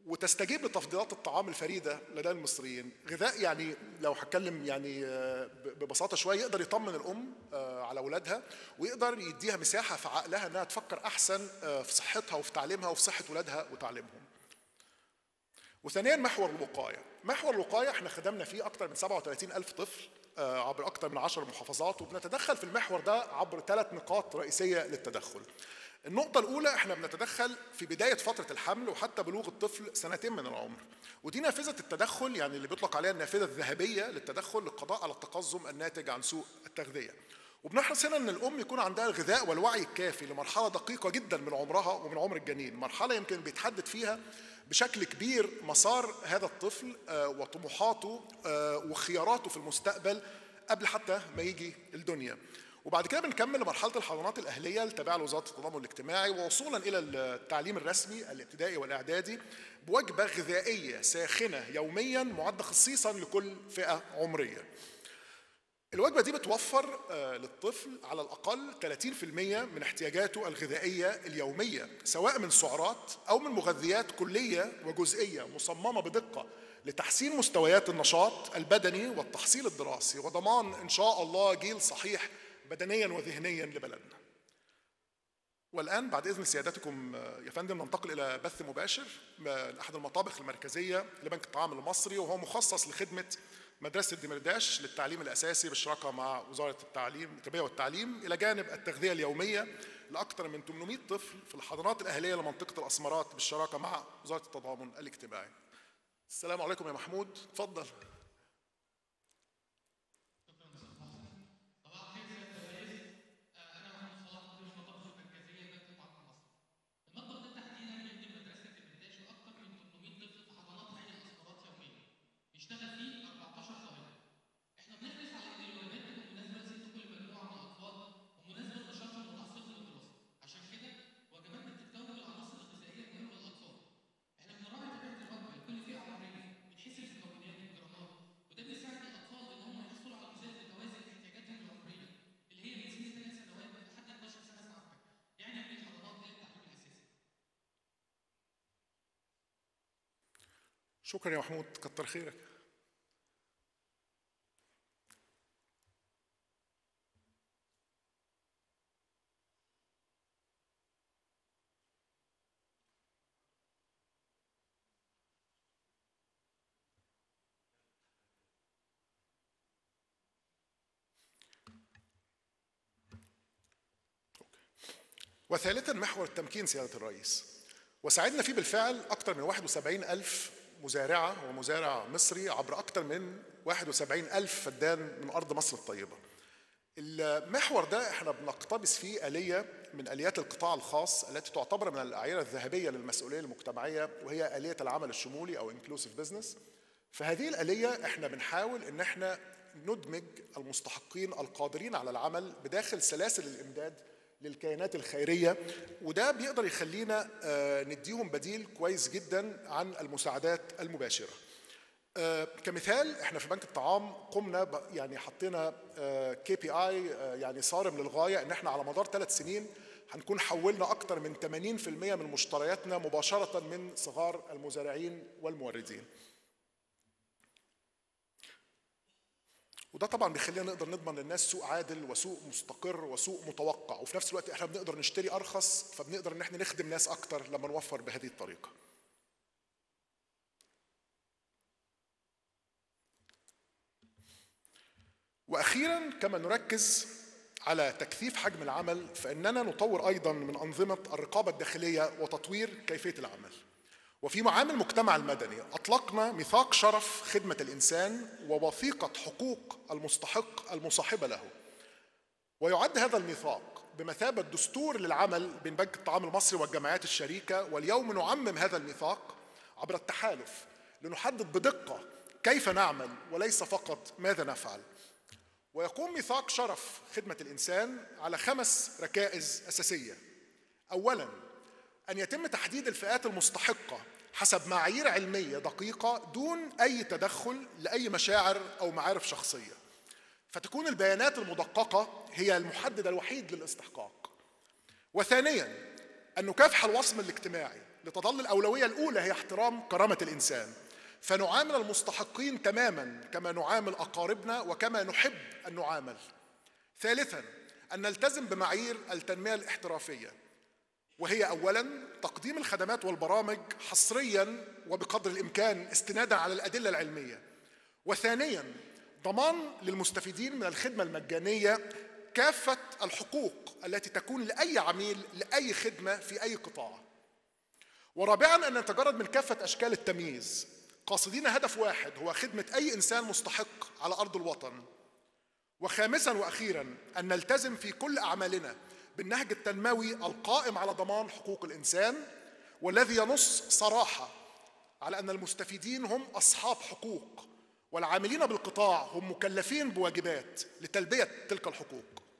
وتستجيب لتفضيلات الطعام الفريده لدى المصريين غذاء يعني لو هتكلم يعني آه، ب- ببساطه شويه يقدر يطمن الام آه، على اولادها ويقدر يديها مساحه في عقلها انها تفكر احسن آه، في صحتها وفي تعليمها وفي صحه اولادها وتعليمهم وثانيا محور الوقايه محور الوقايه احنا خدمنا فيه اكثر من 37 الف طفل آه، عبر اكثر من 10 محافظات وبنتدخل في المحور ده عبر ثلاث نقاط رئيسيه للتدخل النقطة الأولى احنا بنتدخل في بداية فترة الحمل وحتى بلوغ الطفل سنتين من العمر ودي نافذة التدخل يعني اللي بيطلق عليها النافذة الذهبية للتدخل للقضاء على التقزم الناتج عن سوء التغذية وبنحرص هنا ان الام يكون عندها الغذاء والوعي الكافي لمرحله دقيقه جدا من عمرها ومن عمر الجنين مرحله يمكن بيتحدد فيها بشكل كبير مسار هذا الطفل آه، وطموحاته آه، وخياراته في المستقبل قبل حتى ما يجي الدنيا وبعد كده بنكمل لمرحله الحضانات الاهليه التابعه لوزاره التضامن الاجتماعي ووصولا الى التعليم الرسمي الابتدائي والاعدادي بوجبه غذائيه ساخنه يوميا معده خصيصا لكل فئه عمريه الوجبة دي بتوفر آه، للطفل على الأقل 30% من احتياجاته الغذائية اليومية سواء من سعرات أو من مغذيات كلية وجزئية مصممة بدقة لتحسين مستويات النشاط البدني والتحصيل الدراسي وضمان إن شاء الله جيل صحيح بدنيا وذهنيا لبلدنا والآن بعد إذن سيادتكم آه، يا فندم ننتقل إلى بث مباشر آه، لأحد المطابخ المركزية لبنك الطعام المصري وهو مخصص لخدمة مدرسة دمرداش للتعليم الأساسي بالشراكة مع وزارة التعليم التربية والتعليم إلى جانب التغذية اليومية لأكثر من 800 طفل في الحضانات الأهلية لمنطقة الأسمرات بالشراكة مع وزارة التضامن الاجتماعي. السلام عليكم يا محمود، اتفضل. بيشتغل فيه 14 ظاهرة. احنا بنحرص على ان الوجبات تكون مناسبة لست كل مجموعة من الاطفال ومناسبة لنشاطهم وتحصيلهم الدراسي. عشان كده وجباتنا بتتكون من العناصر الغذائية المهمة للاطفال. احنا بنراعي طبيعة الوجبة لكل فئة عمرية من حيث المكونات والجرامات وده بيساعد الاطفال ان هم يحصلوا على غذاء متوازن لاحتياجاتهم العمرية اللي هي من سن 3 سنوات لحد 11 سنة سعادتك. يعني من الحضانات الى التعليم الاساسي. شكرا يا محمود، كتر خيرك. وثالثا محور التمكين سيادة الرئيس وساعدنا فيه بالفعل أكثر من 71 ألف مزارعة ومزارع مصري عبر أكثر من 71 ألف فدان من أرض مصر الطيبة المحور ده احنا بنقتبس فيه آلية من آليات القطاع الخاص التي تعتبر من الأعيرة الذهبية للمسؤولية المجتمعية وهي آلية العمل الشمولي أو inclusive business فهذه الآلية احنا بنحاول ان احنا ندمج المستحقين القادرين على العمل بداخل سلاسل الإمداد للكيانات الخيرية وده بيقدر يخلينا آه، نديهم بديل كويس جدا عن المساعدات المباشرة آه، كمثال احنا في بنك الطعام قمنا ب- يعني حطينا كي بي اي يعني صارم للغايه ان احنا على مدار ثلاث سنين هنكون حولنا اكثر من 80% من مشترياتنا مباشره من صغار المزارعين والموردين. وده طبعا بيخلينا نقدر نضمن للناس سوق عادل وسوق مستقر وسوق متوقع وفي نفس الوقت احنا بنقدر نشتري ارخص فبنقدر ان احنا نخدم ناس اكتر لما نوفر بهذه الطريقه. واخيرا كما نركز على تكثيف حجم العمل فاننا نطور ايضا من انظمه الرقابه الداخليه وتطوير كيفيه العمل. وفي معامل المجتمع المدني اطلقنا ميثاق شرف خدمه الانسان ووثيقه حقوق المستحق المصاحبه له. ويعد هذا الميثاق بمثابه دستور للعمل بين بنك الطعام المصري والجمعيات الشريكه واليوم نعمم هذا الميثاق عبر التحالف لنحدد بدقه كيف نعمل وليس فقط ماذا نفعل. ويقوم ميثاق شرف خدمة الإنسان على خمس ركائز أساسية. أولاً أن يتم تحديد الفئات المستحقة حسب معايير علمية دقيقة دون أي تدخل لأي مشاعر أو معارف شخصية. فتكون البيانات المدققة هي المحدد الوحيد للاستحقاق. وثانياً أن نكافح الوصم الاجتماعي لتظل الأولوية الأولى هي احترام كرامة الإنسان فنعامل المستحقين تماما كما نعامل أقاربنا وكما نحب أن نعامل ثالثا أن نلتزم بمعايير التنمية الاحترافية وهي أولا تقديم الخدمات والبرامج حصريا وبقدر الإمكان استنادا على الأدلة العلمية وثانيا ضمان للمستفيدين من الخدمة المجانية كافة الحقوق التي تكون لأي عميل لأي خدمة في أي قطاع ورابعا أن نتجرد من كافة أشكال التمييز قاصدين هدف واحد هو خدمة أي إنسان مستحق على أرض الوطن وخامسا وأخيرا أن نلتزم في كل أعمالنا بالنهج التنموي القائم على ضمان حقوق الإنسان والذي ينص صراحة على أن المستفيدين هم أصحاب حقوق والعاملين بالقطاع هم مكلفين بواجبات لتلبية تلك الحقوق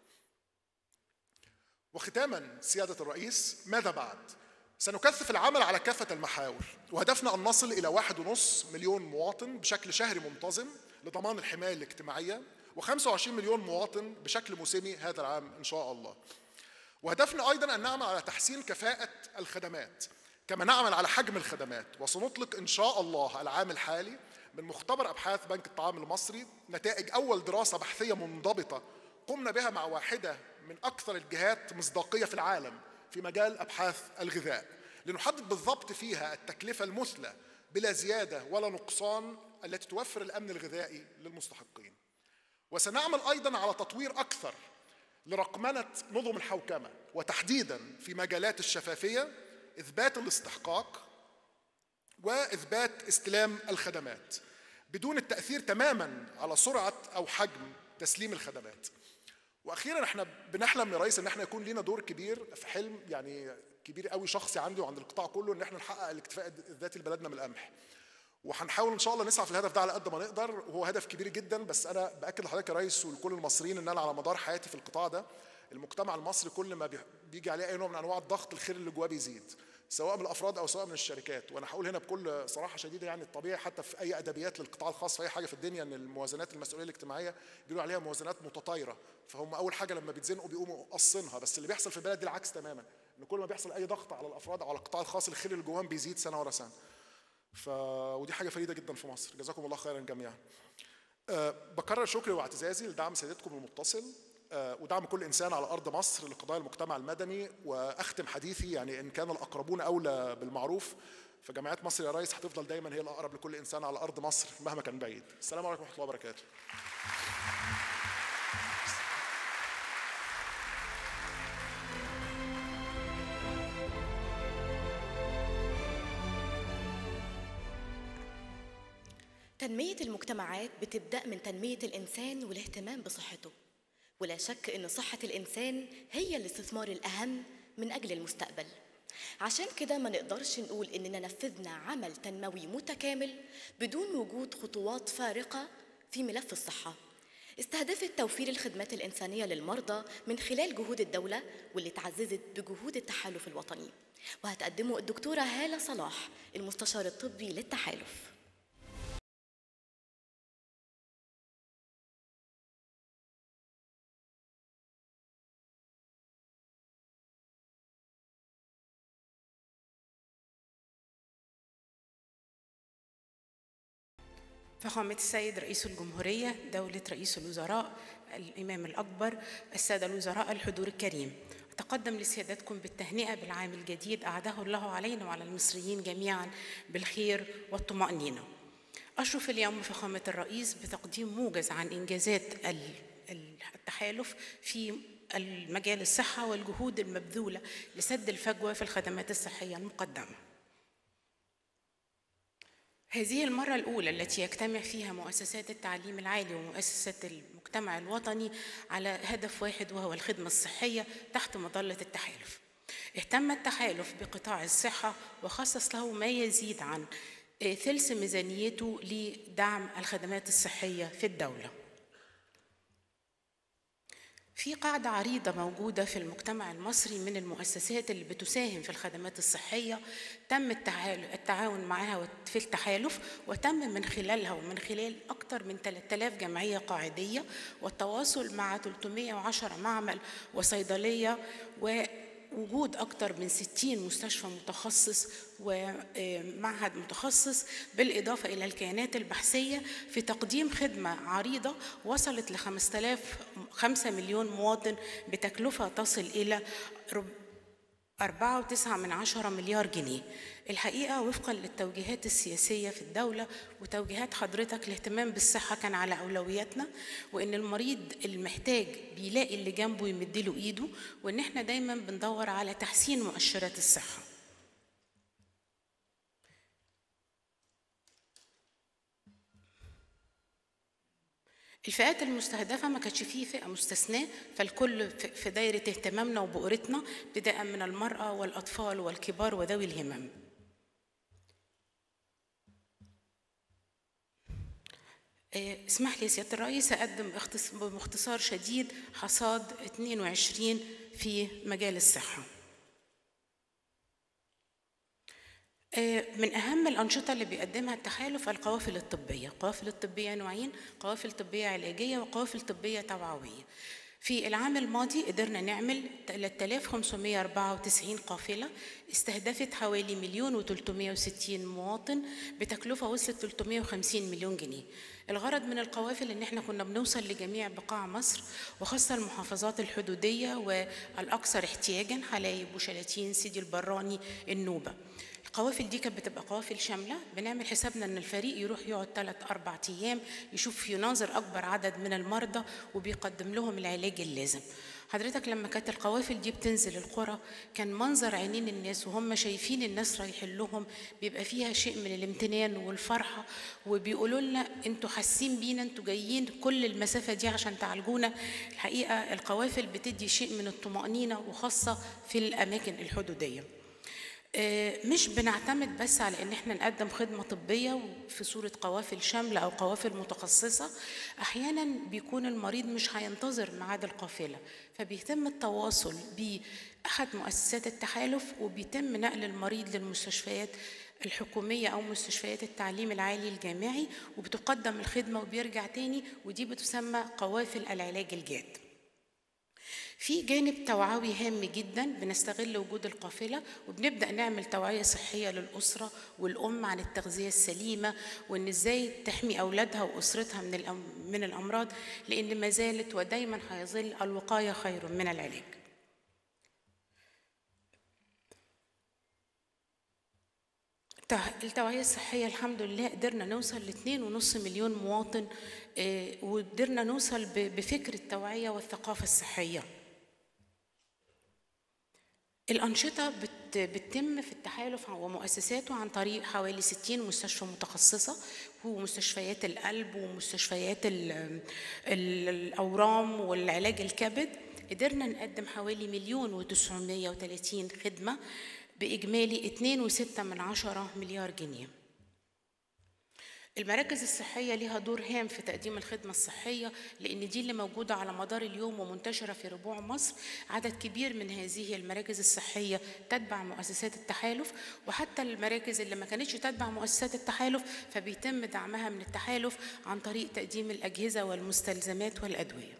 وختاما سيادة الرئيس ماذا بعد؟ سنكثف العمل على كافة المحاور وهدفنا أن نصل إلى واحد ونص مليون مواطن بشكل شهري منتظم لضمان الحماية الاجتماعية و25 مليون مواطن بشكل موسمي هذا العام إن شاء الله وهدفنا أيضا أن نعمل على تحسين كفاءة الخدمات كما نعمل على حجم الخدمات وسنطلق إن شاء الله العام الحالي من مختبر أبحاث بنك الطعام المصري نتائج أول دراسة بحثية منضبطة قمنا بها مع واحدة من أكثر الجهات مصداقية في العالم في مجال أبحاث الغذاء لنحدد بالضبط فيها التكلفة المثلى بلا زيادة ولا نقصان التي توفر الأمن الغذائي للمستحقين وسنعمل أيضا على تطوير أكثر لرقمنة نظم الحوكمة وتحديدا في مجالات الشفافية إثبات الاستحقاق وإثبات استلام الخدمات بدون التأثير تماما على سرعة أو حجم تسليم الخدمات واخيرا احنا بنحلم يا ريس ان احنا يكون لينا دور كبير في حلم يعني كبير قوي شخصي عندي وعند القطاع كله ان احنا نحقق الاكتفاء الذاتي لبلدنا من القمح وهنحاول ان شاء الله نسعى في الهدف ده على قد ما نقدر وهو هدف كبير جدا بس انا باكد لحضرتك يا ريس ولكل المصريين ان انا على مدار حياتي في القطاع ده المجتمع المصري كل ما بيجي عليه اي نوع من انواع الضغط الخير اللي جواه بيزيد سواء من الافراد او سواء من الشركات وانا هقول هنا بكل صراحه شديده يعني الطبيعي حتى في اي ادبيات للقطاع الخاص في اي حاجه في الدنيا ان الموازنات المسؤوليه الاجتماعيه بيقولوا عليها موازنات متطايره فهم اول حاجه لما بيتزنقوا بيقوموا قصينها بس اللي بيحصل في البلد دي العكس تماما ان كل ما بيحصل اي ضغط على الافراد او على القطاع الخاص الخير اللي جواهم بيزيد سنه ورا سنه ف ودي حاجه فريده جدا في مصر جزاكم الله خيرا جميعا أه بكرر شكري واعتزازي لدعم سيادتكم المتصل أه ودعم كل انسان على ارض مصر لقضايا المجتمع المدني واختم حديثي يعني ان كان الاقربون اولى بالمعروف فجمعيات مصر يا ريس هتفضل دايما هي الاقرب لكل انسان على ارض مصر مهما كان بعيد السلام عليكم ورحمه الله وبركاته تنمية المجتمعات بتبدأ من تنمية الإنسان والاهتمام بصحته ولا شك أن صحة الإنسان هي الاستثمار الأهم من أجل المستقبل عشان كده ما نقدرش نقول إننا نفذنا عمل تنموي متكامل بدون وجود خطوات فارقة في ملف الصحة استهدفت توفير الخدمات الإنسانية للمرضى من خلال جهود الدولة واللي تعززت بجهود التحالف الوطني وهتقدمه الدكتورة هالة صلاح المستشار الطبي للتحالف فخامة السيد رئيس الجمهورية دولة رئيس الوزراء الإمام الأكبر السادة الوزراء الحضور الكريم أتقدم لسيادتكم بالتهنئة بالعام الجديد أعده الله علينا وعلى المصريين جميعا بالخير والطمأنينة أشرف اليوم فخامة الرئيس بتقديم موجز عن إنجازات التحالف في المجال الصحة والجهود المبذولة لسد الفجوة في الخدمات الصحية المقدمة هذه المرة الأولى التي يجتمع فيها مؤسسات التعليم العالي ومؤسسات المجتمع الوطني على هدف واحد وهو الخدمة الصحية تحت مظلة التحالف. اهتم التحالف بقطاع الصحة وخصص له ما يزيد عن ثلث ميزانيته لدعم الخدمات الصحية في الدولة. في قاعدة عريضة موجودة في المجتمع المصري من المؤسسات اللي بتساهم في الخدمات الصحية تم التعاون معها في التحالف وتم من خلالها ومن خلال أكثر من 3000 جمعية قاعدية والتواصل مع 310 معمل وصيدلية و وجود أكثر من 60 مستشفى متخصص ومعهد متخصص بالإضافة إلى الكيانات البحثية في تقديم خدمة عريضة وصلت ل 5000 5 مليون مواطن بتكلفة تصل إلى رب- أربعة وتسعة من عشرة مليار جنيه الحقيقة وفقا للتوجيهات السياسية في الدولة وتوجيهات حضرتك الاهتمام بالصحة كان على أولوياتنا وإن المريض المحتاج بيلاقي اللي جنبه يمدله إيده وإن إحنا دايما بندور على تحسين مؤشرات الصحة الفئات المستهدفة ما كانتش فيه فئة مستثناة فالكل في- في دايرة اهتمامنا وبؤرتنا ابتداء من المرأة والأطفال والكبار وذوي الهمم آه، اسمح لي سيادة الرئيس أقدم اختص- باختصار شديد حصاد 22 في مجال الصحة آه، من أهم الأنشطة اللي بيقدمها التحالف القوافل الطبية القوافل الطبية نوعين قوافل طبية علاجية وقوافل طبية توعوية في العام الماضي قدرنا نعمل 3594 قافلة استهدفت حوالي مليون و360 مواطن بتكلفة وصلت 350 مليون جنيه الغرض من القوافل ان احنا كنا بنوصل لجميع بقاع مصر وخاصة المحافظات الحدودية والأكثر احتياجا حلايب وشلاتين سيدي البراني النوبة القوافل دي كانت بتبقى قوافل شاملة بنعمل حسابنا ان الفريق يروح يقعد ثلاث أربع أيام يشوف يناظر أكبر عدد من المرضى وبيقدم لهم العلاج اللازم حضرتك لما كانت القوافل دي بتنزل القرى كان منظر عينين الناس وهم شايفين الناس رايحين لهم بيبقى فيها شيء من الامتنان والفرحة وبيقولوا لنا انتوا حاسين بينا انتوا جايين كل المسافة دي عشان تعالجونا الحقيقة القوافل بتدي شيء من الطمأنينة وخاصة في الأماكن الحدودية آه، مش بنعتمد بس على ان احنا نقدم خدمه طبيه في صوره قوافل شامله او قوافل متخصصه احيانا بيكون المريض مش هينتظر ميعاد القافله فبيتم التواصل باحد مؤسسات التحالف وبيتم نقل المريض للمستشفيات الحكومية أو مستشفيات التعليم العالي الجامعي وبتقدم الخدمة وبيرجع تاني ودي بتسمى قوافل العلاج الجاد في جانب توعوي هام جدا بنستغل وجود القافلة وبنبدأ نعمل توعية صحية للأسرة والأم عن التغذية السليمة وإن إزاي تحمي أولادها وأسرتها من الأم- من الأمراض لأن ما زالت ودايما هيظل الوقاية خير من العلاج التع- التوعية الصحية الحمد لله قدرنا نوصل لاتنين ونص مليون مواطن آه، وقدرنا نوصل ب- بفكر التوعية والثقافة الصحية الأنشطة بت- بتتم في التحالف ومؤسساته عن طريق حوالي 60 مستشفى متخصصة ومستشفيات القلب ومستشفيات ال- ال- الأورام والعلاج الكبد قدرنا نقدم حوالي مليون وتسعمية وتلاتين خدمة بإجمالي اتنين وستة من عشرة مليار جنيه المراكز الصحية لها دور هام في تقديم الخدمة الصحية لأن دي اللي موجودة على مدار اليوم ومنتشرة في ربوع مصر عدد كبير من هذه المراكز الصحية تتبع مؤسسات التحالف وحتى المراكز اللي ما كانتش تتبع مؤسسات التحالف فبيتم دعمها من التحالف عن طريق تقديم الأجهزة والمستلزمات والأدوية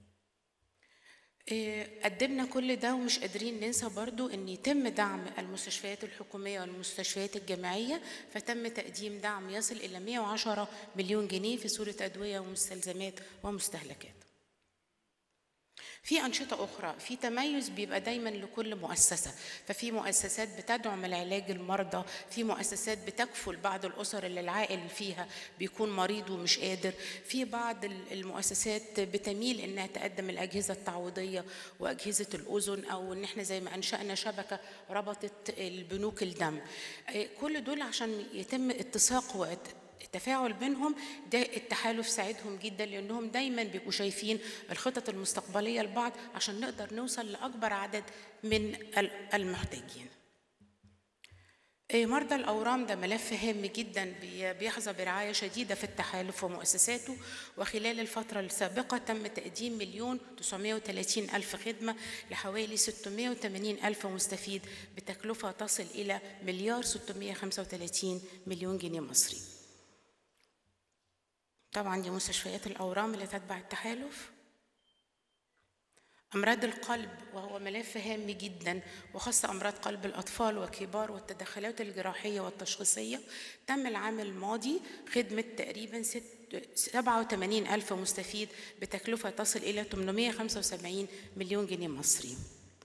إيه، قدمنا كل ده ومش قادرين ننسى برضو ان يتم دعم المستشفيات الحكوميه والمستشفيات الجامعيه فتم تقديم دعم يصل الى 110 مليون جنيه في صوره ادويه ومستلزمات ومستهلكات في أنشطة أخرى في تميز بيبقى دايما لكل مؤسسة ففي مؤسسات بتدعم العلاج المرضى في مؤسسات بتكفل بعض الأسر اللي العائل فيها بيكون مريض ومش قادر في بعض ال- المؤسسات بتميل إنها تقدم الأجهزة التعويضية وأجهزة الأذن أو إن إحنا زي ما أنشأنا شبكة ربطت البنوك الدم آه، كل دول عشان يتم اتساق وات التفاعل بينهم ده التحالف ساعدهم جدا لانهم دايما بيبقوا شايفين الخطط المستقبليه لبعض عشان نقدر نوصل لاكبر عدد من ال- المحتاجين. إيه، مرضى الأورام ده ملف هام جدا بي- بيحظى برعاية شديدة في التحالف ومؤسساته وخلال الفترة السابقة تم تقديم مليون 930 ألف خدمة لحوالي 680 ألف مستفيد بتكلفة تصل إلى مليار 635 مليون جنيه مصري طبعا دي مستشفيات الأورام اللي تتبع التحالف أمراض القلب وهو ملف هام جدا وخاصة أمراض قلب الأطفال والكبار والتدخلات الجراحية والتشخيصية تم العام الماضي خدمة تقريبا ست 87 ألف مستفيد بتكلفة تصل إلى 875 مليون جنيه مصري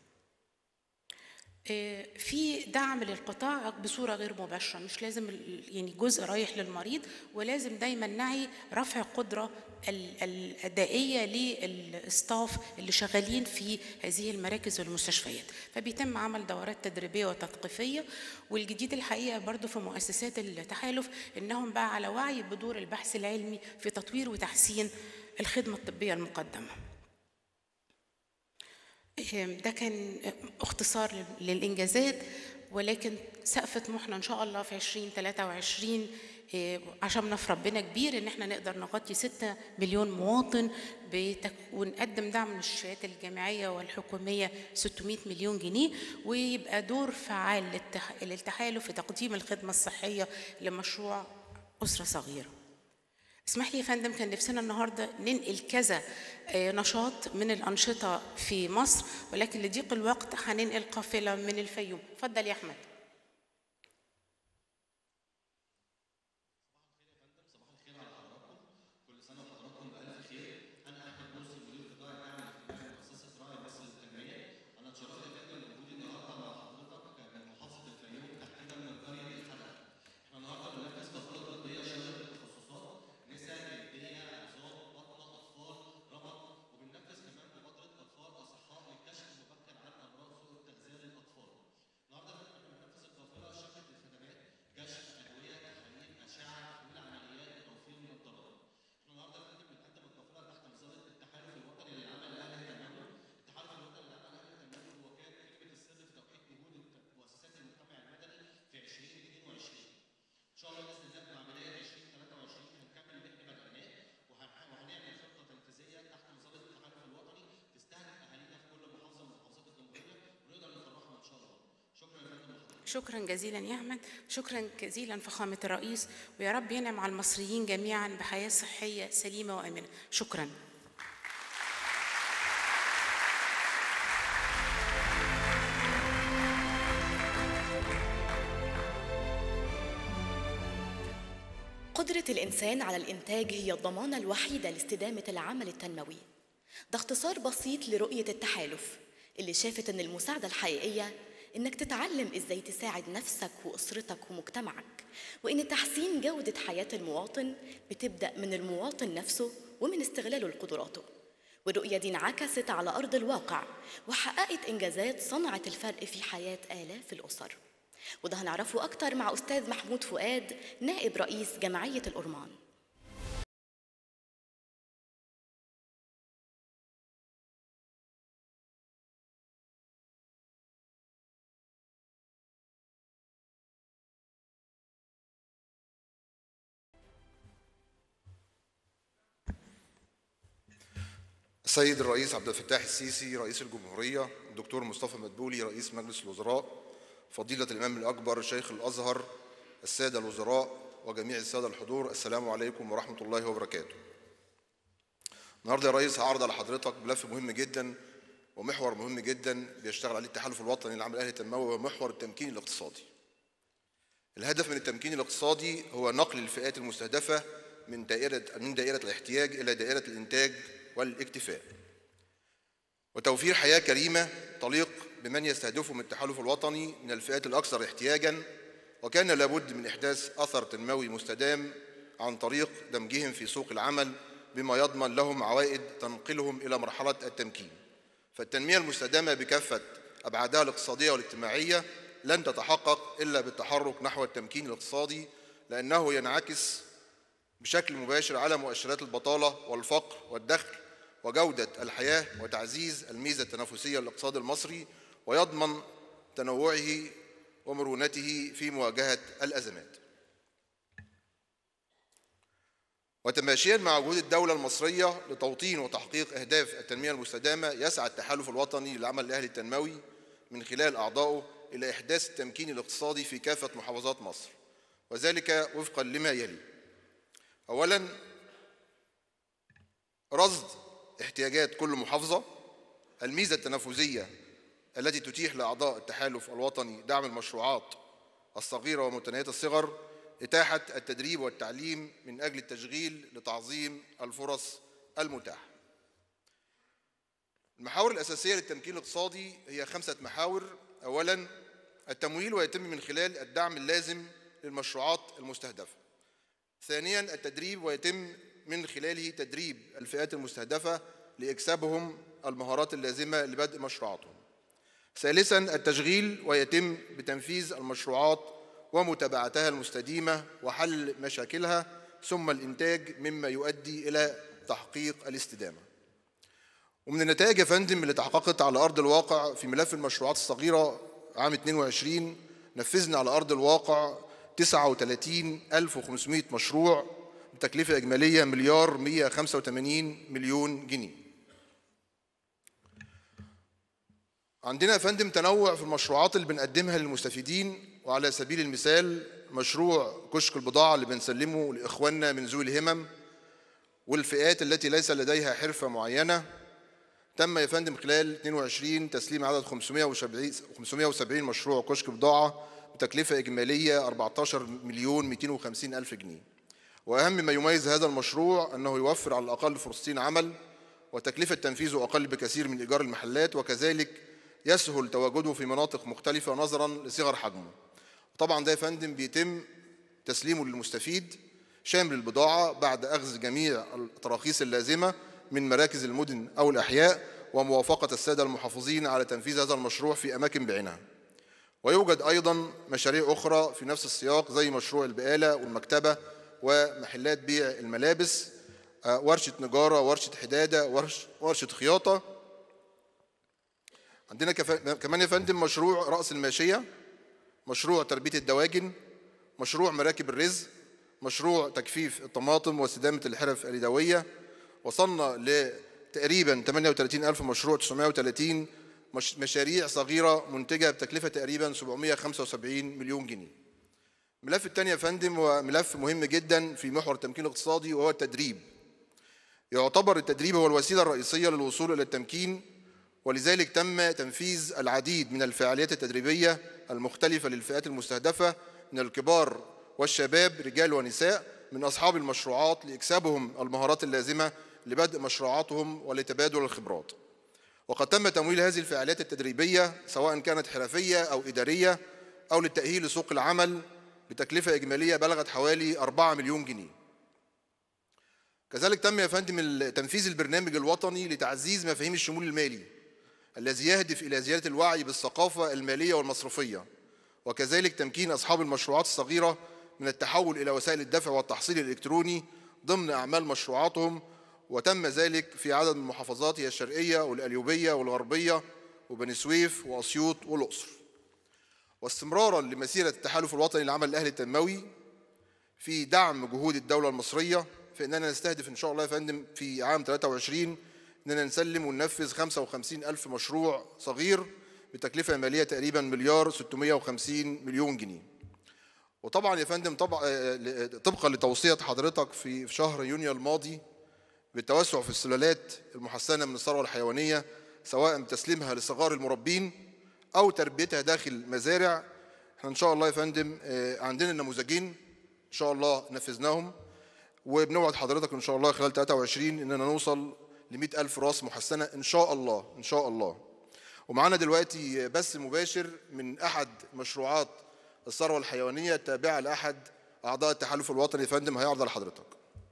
آه، في دعم للقطاع بصوره غير مباشره مش لازم ال- يعني جزء رايح للمريض ولازم دايما نعي رفع القدره ال- الادائيه للاستاف اللي شغالين في هذه المراكز والمستشفيات فبيتم عمل دورات تدريبيه وتثقيفيه والجديد الحقيقه برضو في مؤسسات التحالف انهم بقى على وعي بدور البحث العلمي في تطوير وتحسين الخدمه الطبيه المقدمه ده كان اختصار للإنجازات ولكن سقف طموحنا إن شاء الله في 2023 إيه، عشان في ربنا كبير إن احنا نقدر نغطي 6 مليون مواطن بتك... ونقدم دعم للمستشفيات الجامعية والحكومية 600 مليون جنيه ويبقى دور فعال للتح... للتحالف في تقديم الخدمة الصحية لمشروع أسرة صغيرة اسمح لي يا فندم كان نفسنا النهارده ننقل كذا آه، نشاط من الانشطه في مصر ولكن لضيق الوقت هننقل قافله من الفيوم اتفضل يا احمد كل سنه وحضراتكم بالف خير انا احمد مرسي مدير قطاع الدعم الاجتماعي مؤسسه راعي مصر للتنميه انا اتشرفت يا فندم بوجودي النهارده مع حضرتك من محافظه الفيوم تحديدا من قريه الحلقه احنا النهارده بننفذ تطبيقات طبيه شامله التخصصات نساء جلديه عظام بطنه اطفال رمد وبننفذ كمان مبادره اطفال اصحاء للكشف المبكر عن امراض سوء التغذيه للاطفال النهارده يا فندم احنا بننفذ القافله شبكه الخدمات كشف ادويه تحاليل اشعه تحويل عمليات وتوفير نظارات احنا النهارده يا فندم بنقدم القافله تحت مظله التحالف الوطني للعمل الاهلي التنموي التحالف الوطني للعمل الاهلي التنموي هو كان كلمه السر في توحيد جهود مؤسسات المجتمع المدني في 2022 ان شاء الله باذن الله مع بدايه 2023 هنكمل اللي احنا بدأناه وهن- وهنعمل خطه تنفيذيه تحت مظله التحالف الوطني تستهدف اهالينا في كل محافظه من محافظات الجمهوريه ونقدر نفرحهم ان شاء الله شكرا يا فندم لحضرتك. شكرا جزيلا يا احمد شكرا جزيلا فخامه الرئيس ويا رب ينعم على المصريين جميعا بحياه صحيه سليمه وامنه شكرا قدرة الإنسان على الإنتاج هي الضمانة الوحيدة لاستدامة العمل التنموي ده اختصار بسيط لرؤية التحالف اللي شافت إن المساعدة الحقيقية إنك تتعلم إزاي تساعد نفسك وأسرتك ومجتمعك وإن تحسين جودة حياة المواطن بتبدأ من المواطن نفسه ومن استغلاله لقدراته والرؤية دي انعكست على أرض الواقع وحققت إنجازات صنعت الفرق في حياة آلاف الأسر وده هنعرفه أكتر مع أستاذ محمود فؤاد نائب رئيس جمعية الأورمان السيد الرئيس عبد الفتاح السيسي رئيس الجمهورية الدكتور مصطفى مدبولي رئيس مجلس الوزراء فضيلة الإمام الأكبر شيخ الأزهر السادة الوزراء وجميع السادة الحضور السلام عليكم ورحمة الله وبركاته النهاردة يا ريس هعرض على حضرتك ملف مهم جدا ومحور مهم جدا بيشتغل عليه التحالف الوطني للعمل الأهلي التنموي ومحور التمكين الاقتصادي الهدف من التمكين الاقتصادي هو نقل الفئات المستهدفة من دائرة من دائرة الاحتياج إلى دائرة الإنتاج والاكتفاء وتوفير حياة كريمة تليق بمن يستهدفهم التحالف الوطني من الفئات الأكثر احتياجاً وكان لابد من إحداث أثر تنموي مستدام عن طريق دمجهم في سوق العمل بما يضمن لهم عوائد تنقلهم إلى مرحلة التمكين فالتنمية المستدامة بكافة أبعادها الاقتصادية والاجتماعية لن تتحقق إلا بالتحرك نحو التمكين الاقتصادي لأنه ينعكس بشكل مباشر على مؤشرات البطالة والفقر والدخل وجودة الحياة وتعزيز الميزة التنافسية للاقتصاد المصري ويضمن تنوعه ومرونته في مواجهة الأزمات وتماشيا مع جهود الدولة المصرية لتوطين وتحقيق أهداف التنمية المستدامة يسعى التحالف الوطني للعمل الأهلي التنموي من خلال أعضائه إلى إحداث التمكين الاقتصادي في كافة محافظات مصر وذلك وفقا لما يلي أولا رصد احتياجات كل محافظة الميزة التنافسية التي تتيح لأعضاء التحالف الوطني دعم المشروعات الصغيرة ومتناهية الصغر إتاحة التدريب والتعليم من أجل التشغيل لتعظيم الفرص المتاحة المحاور الأساسية للتمكين الاقتصادي هي خمسة محاور أولا التمويل ويتم من خلال الدعم اللازم للمشروعات المستهدفة ثانيا التدريب ويتم من خلاله تدريب الفئات المستهدفة لإكسابهم المهارات اللازمة لبدء مشروعاتهم ثالثا التشغيل ويتم بتنفيذ المشروعات ومتابعتها المستديمة وحل مشاكلها ثم الإنتاج مما يؤدي إلى تحقيق الاستدامة ومن النتائج يا فندم اللي تحققت على أرض الواقع في ملف المشروعات الصغيرة عام 22 نفذنا على أرض الواقع 39500 مشروع بتكلفة إجمالية مليار 185 مليون جنيه عندنا يا فندم تنوع في المشروعات اللي بنقدمها للمستفيدين وعلى سبيل المثال مشروع كشك البضاعة اللي بنسلمه لإخواننا من ذوي الهمم والفئات التي ليس لديها حرفة معينة تم يا فندم خلال 22 تسليم عدد 570 570 مشروع كشك بضاعة بتكلفة إجمالية 14 مليون 250 ألف جنيه وأهم ما يميز هذا المشروع أنه يوفر على الأقل فرصتين عمل وتكلفة تنفيذه أقل بكثير من إيجار المحلات وكذلك يسهل تواجده في مناطق مختلفة نظرا لصغر حجمه طبعا ده يا فندم بيتم تسليمه للمستفيد شامل البضاعة بعد أخذ جميع التراخيص اللازمة من مراكز المدن أو الأحياء وموافقة السادة المحافظين على تنفيذ هذا المشروع في أماكن بعينها ويوجد أيضا مشاريع أخرى في نفس السياق زي مشروع البقالة والمكتبة ومحلات بيع الملابس آه، ورشة نجارة ورشة حدادة ورش ورشة خياطة عندنا كف- كمان يا فندم مشروع رأس الماشية مشروع تربية الدواجن مشروع مراكب الرزق مشروع تجفيف الطماطم واستدامة الحرف اليدوية وصلنا لتقريبا 38 ألف مشروع 930 مش مشاريع صغيرة منتجة بتكلفة تقريبا 775 مليون جنيه الملف الثاني يا فندم هو ملف مهم جدا في محور التمكين الاقتصادي وهو التدريب يعتبر التدريب هو الوسيلة الرئيسية للوصول إلى التمكين ولذلك تم تنفيذ العديد من الفعاليات التدريبية المختلفة للفئات المستهدفة من الكبار والشباب رجال ونساء من أصحاب المشروعات لإكسابهم المهارات اللازمة لبدء مشروعاتهم ولتبادل الخبرات وقد تم تمويل هذه الفعاليات التدريبية سواء كانت حرفية أو إدارية أو للتأهيل لسوق العمل بتكلفة إجمالية بلغت حوالي 4 مليون جنيه كذلك تم يا فندم ال- تنفيذ البرنامج الوطني لتعزيز مفاهيم الشمول المالي الذي يهدف إلى زيادة الوعي بالثقافة المالية والمصرفية وكذلك تمكين أصحاب المشروعات الصغيرة من التحول إلى وسائل الدفع والتحصيل الإلكتروني ضمن أعمال مشروعاتهم وتم ذلك في عدد من المحافظات هي الشرقية والقليوبية والغربية وبني سويف وأسيوط والأقصر واستمرارا لمسيرة التحالف الوطني للعمل الأهلي التنموي في دعم جهود الدولة المصرية فإننا نستهدف إن شاء الله يا فندم في عام 23 إننا نسلم وننفذ 55 ألف مشروع صغير بتكلفة مالية تقريبا مليار 650 مليون جنيه وطبعا يا فندم طبعا آه، طبقا لتوصية حضرتك في في شهر يونيو الماضي بالتوسع في السلالات المحسنة من الثروة الحيوانية سواء بتسليمها لصغار المربين أو تربيتها داخل مزارع احنا إن شاء الله يا فندم آه، عندنا نموذجين إن شاء الله نفذناهم وبنوعد حضرتك إن شاء الله خلال 23 إننا نوصل ل 100 ألف راس محسنة إن شاء الله إن شاء الله ومعانا دلوقتي بث مباشر من أحد مشروعات الثروة الحيوانية التابعة لأحد أعضاء التحالف الوطني يا فندم هيعرض لحضرتك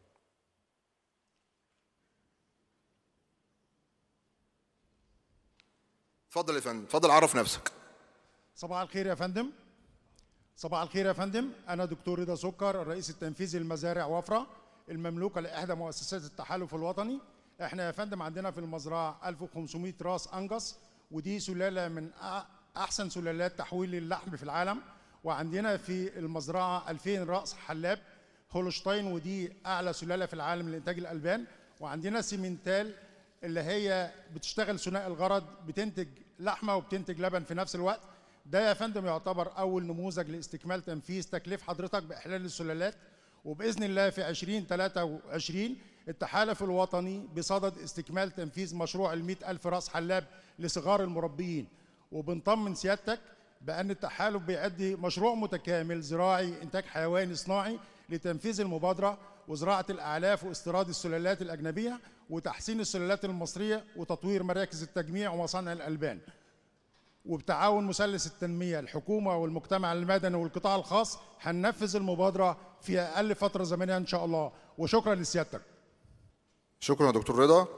اتفضل يا فندم اتفضل عرف نفسك صباح الخير يا فندم صباح الخير يا فندم أنا دكتور رضا سكر الرئيس التنفيذي لمزارع وفرة المملوكة لإحدى مؤسسات التحالف الوطني إحنا يا فندم عندنا في المزرعة 1500 راس أنجس ودي سلالة من أ- أحسن سلالات تحويل اللحم في العالم وعندنا في المزرعة 2000 رأس حلاب هولشتاين ودي أعلى سلالة في العالم لإنتاج الألبان وعندنا سيمنتال اللي هي بتشتغل ثنائي الغرض بتنتج لحمة وبتنتج لبن في نفس الوقت ده يا فندم يعتبر أول نموذج لاستكمال تنفيذ تكليف حضرتك بإحلال السلالات وبإذن الله في 2023 التحالف الوطني بصدد استكمال تنفيذ مشروع المئة ألف رأس حلاب لصغار المربيين وبنطمن سيادتك بأن التحالف بيعد مشروع متكامل زراعي إنتاج حيواني صناعي لتنفيذ المبادرة وزراعة الأعلاف واستيراد السلالات الأجنبية وتحسين السلالات المصرية وتطوير مراكز التجميع ومصانع الألبان وبتعاون مثلث التنمية الحكومة والمجتمع المدني والقطاع الخاص هننفذ المبادرة في أقل فترة زمنية إن شاء الله وشكرا لسيادتك شكرا يا دكتور رضا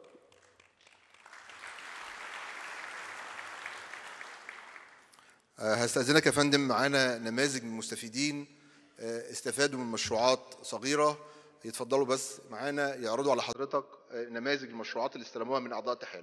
آه، هستأذنك يا فندم معانا نماذج من المستفيدين آه، استفادوا من مشروعات صغيرة يتفضلوا بس معانا يعرضوا على حضرتك آه، نماذج المشروعات اللي استلموها من أعضاء التحالف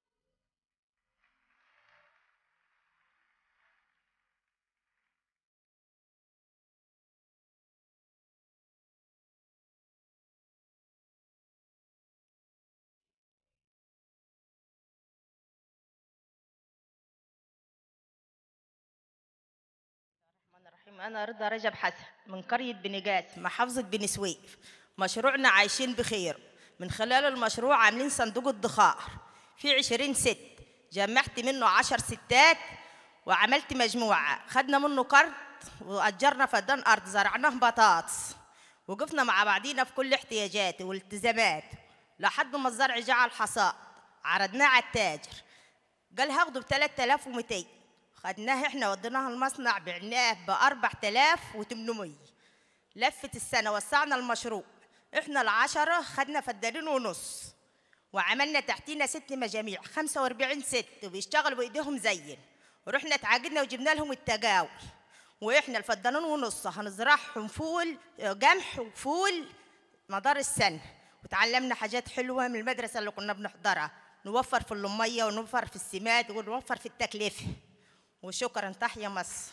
الرحيم أنا رضا رجب حسن من قرية بنجاس محافظة بني سويف مشروعنا عايشين بخير من خلال المشروع عاملين صندوق الدخار في عشرين ست جمعت منه عشر ستات وعملت مجموعة خدنا منه كارت وأجرنا فدان أرض زرعناه بطاطس وقفنا مع بعضينا في كل احتياجات والالتزامات لحد ما الزرع جه على الحصاد عرضناه على التاجر قال هاخده ب 3200 خدناه احنا وديناه المصنع بعناه ب 4800 لفت السنة وسعنا المشروع احنا العشرة خدنا فدانين ونص وعملنا تحتينا ست مجاميع 45 ست وبيشتغلوا بايديهم زين ورحنا اتعاقدنا وجبنا لهم التجاوي واحنا الفدانين ونص هنزرعهم فول جمح وفول مدار السنة وتعلمنا حاجات حلوة من المدرسة اللي كنا بنحضرها نوفر في المية ونوفر في السماد ونوفر في التكلفة وشكرا تحيا مصر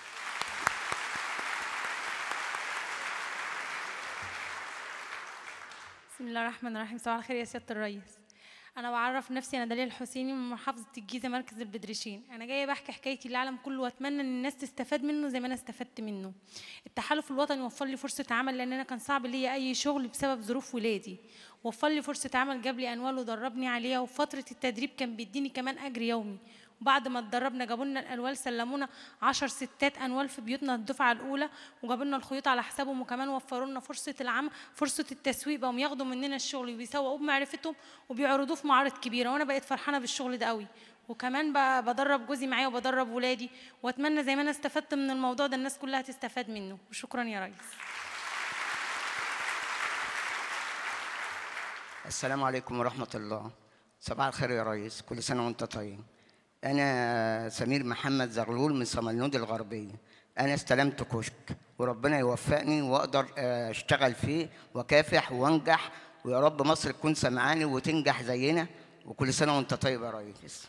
بسم الله الرحمن الرحيم صباح الخير يا سياده الريس انا بعرف نفسي انا دليل الحسيني من محافظه الجيزه مركز البدرشين انا جايه بحكي حكايتي للعالم كله واتمنى ان الناس تستفاد منه زي ما انا استفدت منه التحالف الوطني وفر لي فرصه عمل لان انا كان صعب ليا اي شغل بسبب ظروف ولادي وفر لي فرصه عمل جاب لي انوال ودربني عليها وفتره التدريب كان بيديني كمان اجر يومي وبعد ما اتدربنا جابوا لنا الانوال سلمونا 10 ستات انوال في بيوتنا الدفعه الاولى وجابوا لنا الخيوط على حسابهم وكمان وفروا لنا فرصه العمل فرصه التسويق بقوا ياخدوا مننا الشغل وبيسوقوا بمعرفتهم وبيعرضوه في معارض كبيره وانا بقيت فرحانه بالشغل ده قوي وكمان ب- بدرب جوزي معايا وبدرب ولادي واتمنى زي ما انا استفدت من الموضوع ده الناس كلها تستفاد منه وشكرا يا ريس السلام عليكم ورحمة الله صباح الخير يا ريس كل سنة وانت طيب أنا سمير محمد زغلول من صمالنود الغربية أنا استلمت كشك وربنا يوفقني وأقدر آه، أشتغل فيه وكافح وأنجح ويا رب مصر تكون سمعاني وتنجح زينا وكل سنة وانت طيب يا ريس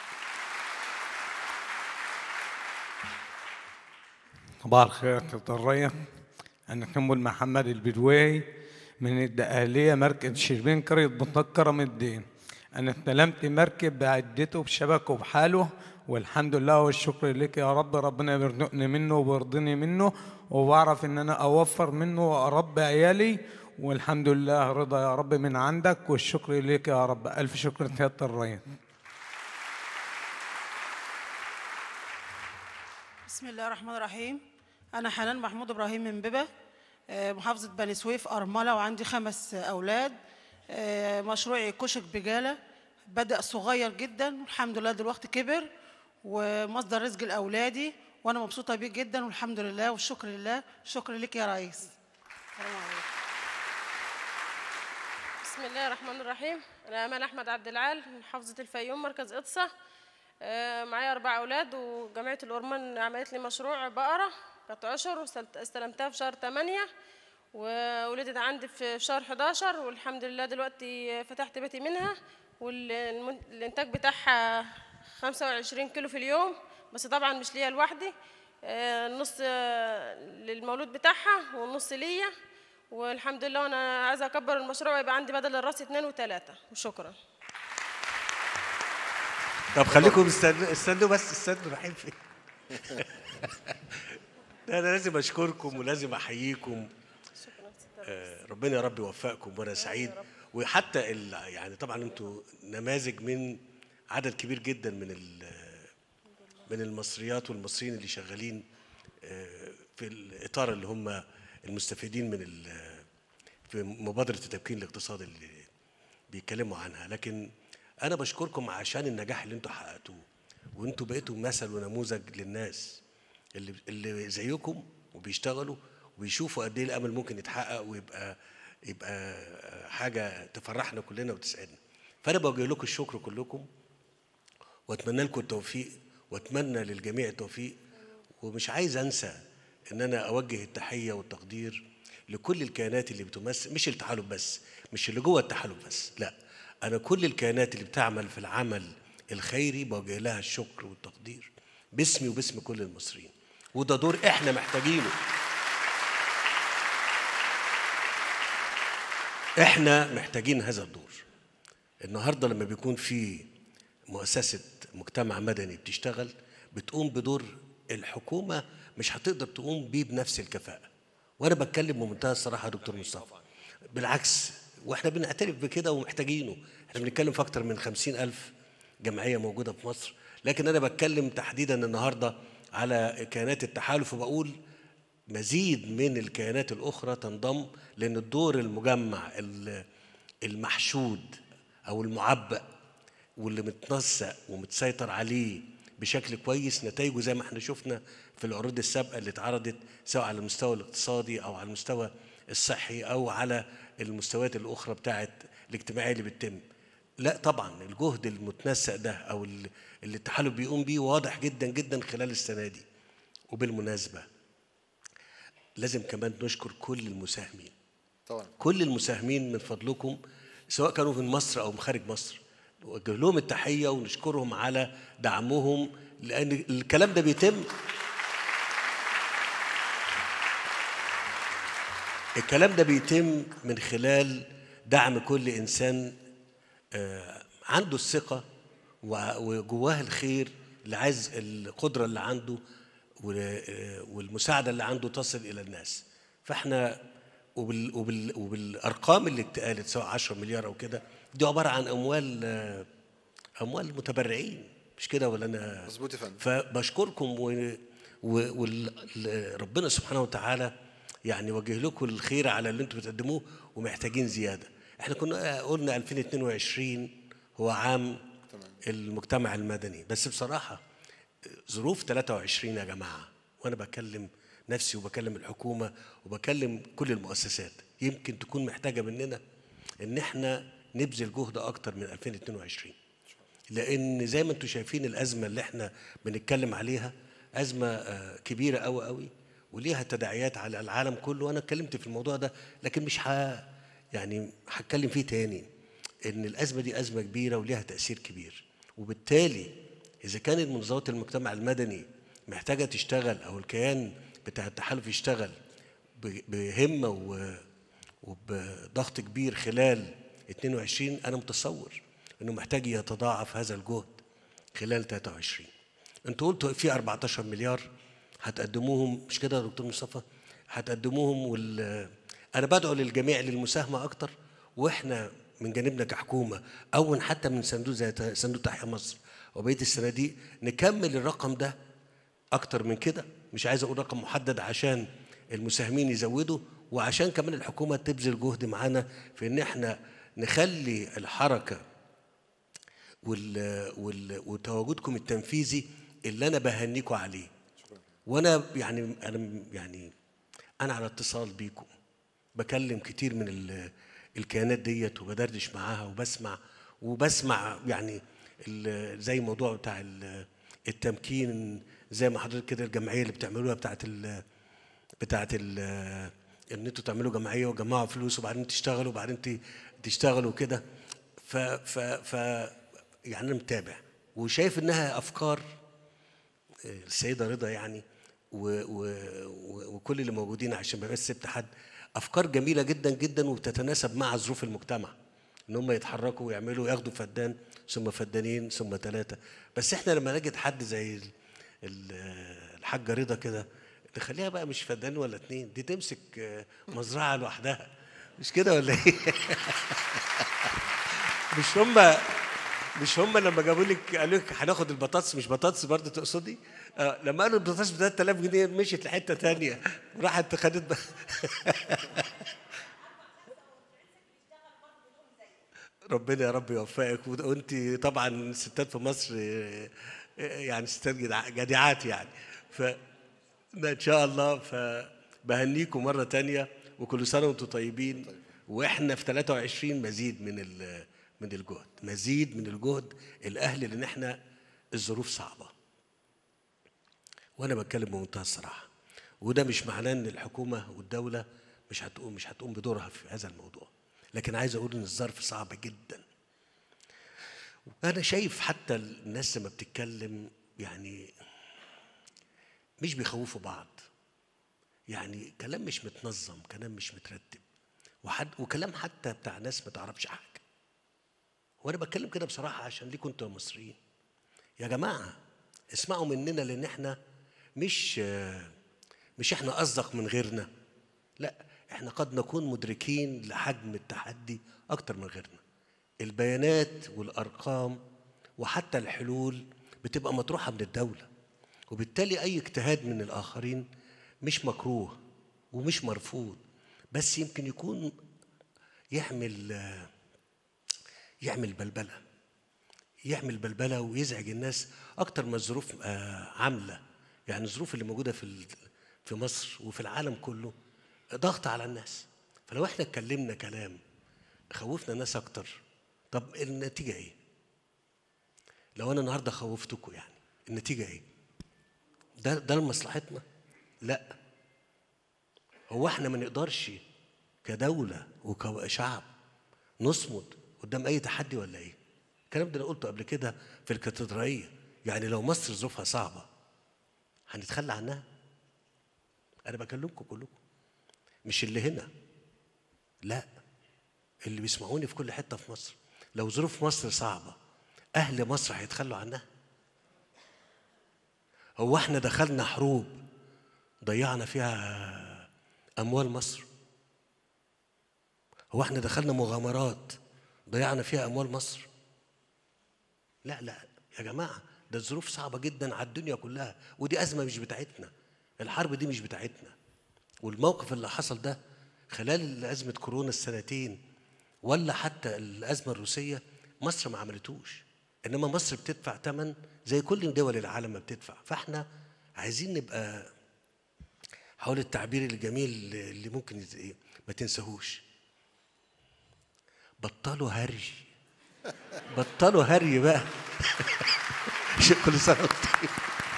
صباح الخير يا كابتن الريا أنا كمل محمد البدوي من الدقهلية مركز شربين قرية بطنك من الدين أنا استلمت مركب بعدته بشبكه بحاله والحمد لله والشكر لك يا رب ربنا يرزقني منه وبيرضيني منه وبعرف إن أنا أوفر منه وأربي عيالي والحمد لله رضا يا رب من عندك والشكر لك يا رب ألف شكر سيادة الريس بسم الله الرحمن الرحيم أنا حنان محمود إبراهيم من ببة آه، محافظة بني سويف أرملة وعندي خمس أولاد آه، مشروعي كشك بجالة بدأ صغير جدا والحمد لله دلوقتي كبر ومصدر رزق لأولادي وأنا مبسوطة بيه جدا والحمد لله والشكر لله شكر لك يا ريس السلام عليكم بسم الله الرحمن الرحيم انا امان احمد عبد العال من محافظه الفيوم مركز اقصى آه، معايا اربع اولاد وجمعيه الأورمان عملت لي مشروع بقره كانت عشر واستلت- استلمتها في شهر 8 وولدت عندي في في شهر 11 والحمد لله دلوقتي فتحت بيتي منها والانتاج بتاعها 25 كيلو في اليوم بس طبعا مش ليا لوحدي آه، النص آه، للمولود بتاعها والنص ليا والحمد لله وانا عايزه اكبر المشروع ويبقى عندي بدل الراس اتنين وتلاته وشكرا طب خليكم استنوا استنوا بس استنوا رايحين فين لا انا لازم اشكركم ولازم احييكم آه، ربنا يا رب يوفقكم وانا سعيد وحتى ال- يعني طبعا انتوا نماذج من عدد كبير جدا من ال- من المصريات والمصريين اللي شغالين آه، في الاطار اللي هم المستفيدين من ال- في مبادره التمكين الاقتصادي اللي بيتكلموا عنها لكن انا بشكركم عشان النجاح اللي انتوا حققتوه وانتوا بقيتوا مثل ونموذج للناس اللي اللي زيكم وبيشتغلوا وبيشوفوا قد ايه الامل ممكن يتحقق ويبقى يبقى حاجه تفرحنا كلنا وتسعدنا فانا بوجه لكم الشكر كلكم واتمنى لكم التوفيق واتمنى للجميع التوفيق ومش عايز انسى ان انا اوجه التحيه والتقدير لكل الكيانات اللي بتمثل مش التحالف بس مش اللي جوه التحالف بس لا انا كل الكيانات اللي بتعمل في العمل الخيري بوجه لها الشكر والتقدير باسمي وباسم كل المصريين وده دور احنا محتاجينه احنا محتاجين هذا الدور النهارده لما بيكون في مؤسسه مجتمع مدني بتشتغل بتقوم بدور الحكومه مش هتقدر تقوم بيه بنفس الكفاءه وانا بتكلم بمنتهى الصراحه يا دكتور مصطفى بالعكس واحنا بنعترف بكده ومحتاجينه احنا بنتكلم في اكتر من خمسين ألف جمعيه موجوده في مصر لكن انا بتكلم تحديدا النهارده على كيانات التحالف وبقول مزيد من الكيانات الاخرى تنضم لان الدور المجمع ال- المحشود او المعبأ واللي متنسق ومتسيطر عليه بشكل كويس نتائجه زي ما احنا شفنا في العروض السابقه اللي اتعرضت سواء على المستوى الاقتصادي او على المستوى الصحي او على المستويات الاخرى بتاعت الاجتماعيه اللي بتتم لا طبعا الجهد المتنسق ده او ال- اللي التحالف بيقوم بيه واضح جدا جدا خلال السنه دي وبالمناسبه لازم كمان نشكر كل المساهمين طبعا كل المساهمين من فضلكم سواء كانوا من مصر او من خارج مصر نوجه لهم التحيه ونشكرهم على دعمهم لان الكلام ده بيتم الكلام ده بيتم من خلال دعم كل انسان آه، عنده الثقه و- وجواه الخير اللي عايز القدره اللي عنده وال- آه، والمساعده اللي عنده تصل الى الناس فاحنا وبال وبال وبالارقام اللي اتقالت سواء 10 مليار او كده دي عباره عن اموال آه، اموال متبرعين مش كده ولا انا مظبوط يا فندم فبشكركم و... و... وربنا سبحانه وتعالى يعني وجه لكم الخير على اللي انتم بتقدموه ومحتاجين زياده احنا كنا قلنا 2022 هو عام المجتمع المدني بس بصراحه ظروف 23 يا جماعه وانا بكلم نفسي وبكلم الحكومه وبكلم كل المؤسسات يمكن تكون محتاجه مننا ان احنا نبذل جهد اكتر من 2022 لان زي ما انتم شايفين الازمه اللي احنا بنتكلم عليها ازمه آه، كبيره قوي قوي وليها تداعيات على العالم كله وانا اتكلمت في الموضوع ده لكن مش ه... يعني هتكلم فيه تاني ان الازمه دي ازمه كبيره وليها تاثير كبير وبالتالي اذا كانت منظمات المجتمع المدني محتاجه تشتغل او الكيان بتاع التحالف يشتغل ب- بهمه و... وبضغط كبير خلال 22 انا متصور انه محتاج يتضاعف هذا الجهد خلال 23 انتوا قلتوا في 14 مليار هتقدموهم مش كده يا دكتور مصطفى هتقدموهم وال انا بدعو للجميع للمساهمه اكتر واحنا من جانبنا كحكومه او حتى من صندوق زي ت- صندوق تحيا مصر وبقيه الصناديق نكمل الرقم ده اكتر من كده مش عايز اقول رقم محدد عشان المساهمين يزودوا وعشان كمان الحكومه تبذل جهد معانا في ان احنا نخلي الحركه وال وال وتواجدكم التنفيذي اللي انا بهنيكم عليه وانا يعني انا يعني انا على اتصال بيكم بكلم كتير من ال- الكيانات ديت وبدردش معاها وبسمع وبسمع يعني ال- زي الموضوع بتاع ال- التمكين زي ما حضرتك كده الجمعيه اللي بتعملوها بتاعت ال بتاعت ال ان انتوا تعملوا جمعيه وتجمعوا فلوس وبعدين تشتغلوا وبعدين ت- تشتغلوا كده ف ف ف يعني انا متابع وشايف انها افكار السيده رضا يعني و و و وكل اللي موجودين عشان ما بس سبت حد افكار جميله جدا جدا وبتتناسب مع ظروف المجتمع ان هم يتحركوا ويعملوا ياخدوا فدان ثم فدانين ثم ثلاثه بس احنا لما نجد حد زي ال- ال- الحاجه رضا كده نخليها بقى مش فدان ولا اتنين دي تمسك آه، مزرعه لوحدها مش كده ولا ايه مش هم مش هم لما جابوا لك قالوا لك هناخد البطاطس مش بطاطس برضه تقصدي؟ آه لما قالوا البطاطس ب 3000 جنيه مشيت لحته ثانيه راحت خدت ب... ربنا يا رب يوفقك وانت طبعا الستات في مصر آه، آه، يعني ستات جدع- جدعات يعني ف ان شاء الله فبهنيكم مره تانية وكل سنه وانتم طيبين واحنا في 23 مزيد من ال- من الجهد مزيد من الجهد الاهلي لان احنا الظروف صعبه وانا بتكلم بمنتهى الصراحه وده مش معناه ان الحكومه والدوله مش هتقوم مش هتقوم بدورها في هذا الموضوع لكن عايز اقول ان الظرف صعب جدا انا شايف حتى الناس لما بتتكلم يعني مش بيخوفوا بعض يعني كلام مش متنظم كلام مش مترتب وحد وكلام حتى بتاع ناس ما تعرفش حاجه وانا بتكلم كده بصراحه عشان ليكوا انتوا يا مصريين يا جماعه اسمعوا مننا لان احنا مش مش احنا اصدق من غيرنا لا احنا قد نكون مدركين لحجم التحدي اكتر من غيرنا البيانات والارقام وحتى الحلول بتبقى مطروحه من الدوله وبالتالي اي اجتهاد من الاخرين مش مكروه ومش مرفوض بس يمكن يكون يعمل آه، يعمل بلبله يعمل بلبله ويزعج الناس اكتر ما الظروف آه، عامله يعني الظروف اللي موجوده في ال- في مصر وفي العالم كله ضغط على الناس فلو احنا اتكلمنا كلام خوفنا الناس اكتر طب النتيجه ايه لو انا النهارده خوفتكم يعني النتيجه ايه ده ده لمصلحتنا لا هو احنا ما نقدرش كدوله وكشعب نصمد قدام اي تحدي ولا ايه الكلام ده انا قلته قبل كده في الكاتدرائيه يعني لو مصر ظروفها صعبه هنتخلى عنها انا بكلمكم كلكم مش اللي هنا لا اللي بيسمعوني في كل حته في مصر لو ظروف مصر صعبه اهل مصر هيتخلوا عنها هو احنا دخلنا حروب ضيعنا فيها اموال مصر هو احنا دخلنا مغامرات ضيعنا فيها اموال مصر لا لا يا جماعه ده الظروف صعبه جدا على الدنيا كلها ودي ازمه مش بتاعتنا الحرب دي مش بتاعتنا والموقف اللي حصل ده خلال ازمه كورونا السنتين ولا حتى الازمه الروسيه مصر ما عملتوش انما مصر بتدفع ثمن زي كل دول العالم ما بتدفع فاحنا عايزين نبقى حول التعبير الجميل اللي ممكن يت- إيه، ما تنساهوش بطلوا هري بطلوا هري بقى شكرا كل سنه وأنت طيب.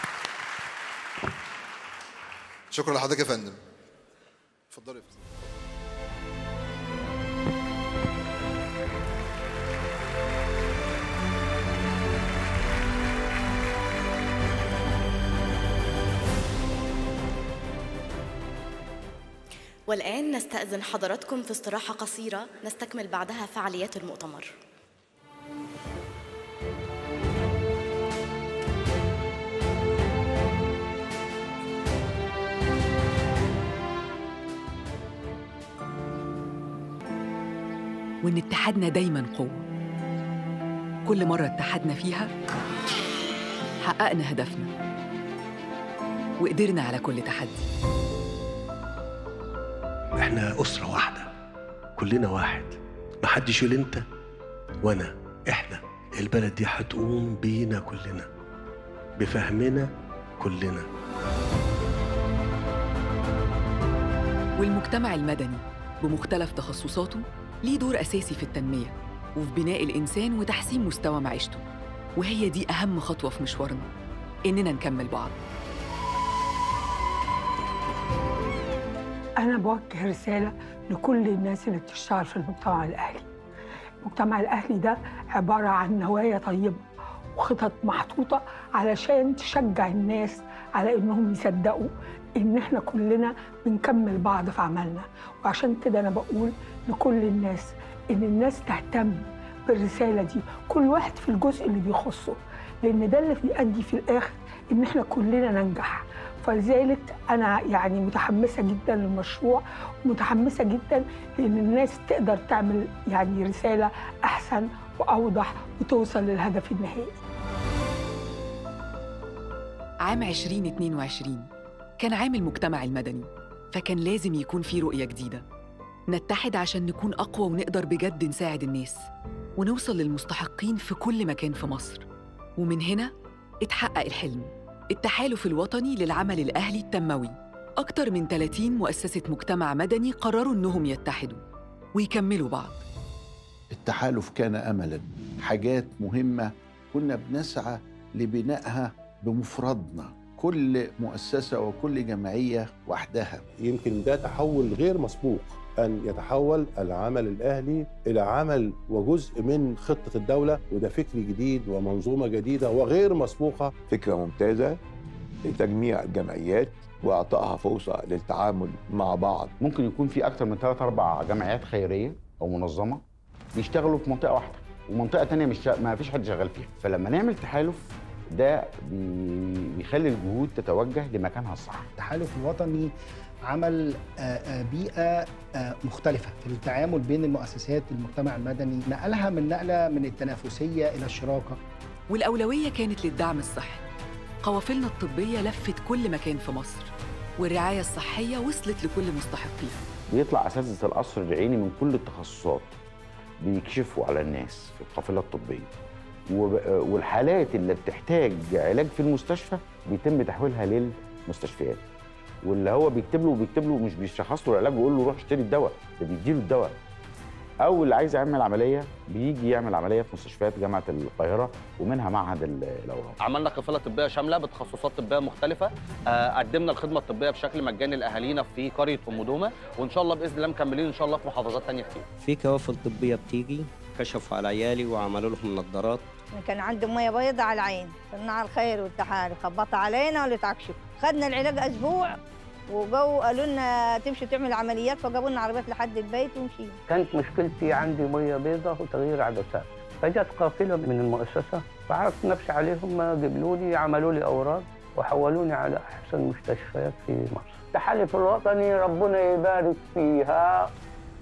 شكرا لحضرتك يا فندم اتفضلي يا فندم والآن نستأذن حضراتكم في استراحة قصيرة نستكمل بعدها فعاليات المؤتمر وإن اتحادنا دايما قوة كل مرة اتحدنا فيها حققنا هدفنا وقدرنا على كل تحدي احنا اسره واحده كلنا واحد محدش يقول انت وانا احنا البلد دي هتقوم بينا كلنا بفهمنا كلنا والمجتمع المدني بمختلف تخصصاته ليه دور أساسي في التنمية وفي بناء الإنسان وتحسين مستوى معيشته وهي دي أهم خطوة في مشوارنا إننا نكمل بعض أنا بوجه رسالة لكل الناس اللي بتشتغل في المجتمع الأهلي المجتمع الأهلي ده عبارة عن نوايا طيبة وخطط محطوطة علشان تشجع الناس على إنهم يصدقوا إن إحنا كلنا بنكمل بعض في عملنا وعشان كده أنا بقول لكل الناس إن الناس تهتم بالرسالة دي كل واحد في الجزء اللي بيخصه لأن ده اللي بيؤدي في الآخر إن إحنا كلنا ننجح فلذلك انا يعني متحمسه جدا للمشروع ومتحمسه جدا لان الناس تقدر تعمل يعني رساله احسن واوضح وتوصل للهدف النهائي عام 2022 كان عام المجتمع المدني فكان لازم يكون في رؤية جديدة نتحد عشان نكون أقوى ونقدر بجد نساعد الناس ونوصل للمستحقين في كل مكان في مصر ومن هنا اتحقق الحلم التحالف الوطني للعمل الأهلي التنموي أكتر من 30 مؤسسة مجتمع مدني قرروا إنهم يتحدوا ويكملوا بعض التحالف كان املا حاجات مهمه كنا بنسعى لبنائها بمفردنا كل مؤسسه وكل جمعيه وحدها يمكن ده تحول غير مسبوق أن يتحول العمل الأهلي إلى عمل وجزء من خطة الدولة وده فكر جديد ومنظومة جديدة وغير مسبوقة فكرة ممتازة لتجميع الجمعيات واعطائها فرصه للتعامل مع بعض ممكن يكون في اكتر من ثلاث اربع جمعيات خيريه او منظمه بيشتغلوا في منطقه واحده ومنطقه تانية مش ما فيش حد شغال فيها فلما نعمل تحالف ده بي- بيخلي الجهود تتوجه لمكانها الصح التحالف الوطني عمل آه، آه، بيئة آه، مختلفة في التعامل بين المؤسسات المجتمع المدني نقلها من نقلة من التنافسية إلى الشراكة والأولوية كانت للدعم الصحي قوافلنا الطبية لفت كل مكان في مصر والرعاية الصحية وصلت لكل مستحقيها بيطلع اساتذه القصر العيني من كل التخصصات بيكشفوا على الناس في القافله الطبيه وب- والحالات اللي بتحتاج علاج في المستشفى بيتم تحويلها للمستشفيات واللي هو بيكتب له بيكتب له مش بيشخص له العلاج ويقول له روح اشتري الدواء ده بيديله الدواء او اللي عايز يعمل عمليه بيجي يعمل عمليه في مستشفيات جامعه القاهره ومنها معهد ال- الاورام عملنا قافله طبيه شامله بتخصصات طبيه مختلفه آه، قدمنا الخدمه الطبيه بشكل مجاني لاهالينا في قريه ام دومه وان شاء الله باذن الله مكملين ان شاء الله في محافظات ثانيه كتير في كوافل طبية بتيجي كشفوا على عيالي وعملوا لهم نظارات كان عنده ميه بيضاء على العين صناع الخير والتحالف خبطوا علينا ولا تعكشوا خدنا العلاج اسبوع وجو قالوا لنا تمشوا تعملوا عمليات فجابوا لنا عربيات لحد البيت ومشينا كانت مشكلتي عندي ميه بيضاء وتغيير عدسات فجت قافله من المؤسسه فعرفت نفسي عليهم قبلوا لي عملوا لي اوراق وحولوني على احسن مستشفيات في مصر التحالف الوطني ربنا يبارك فيها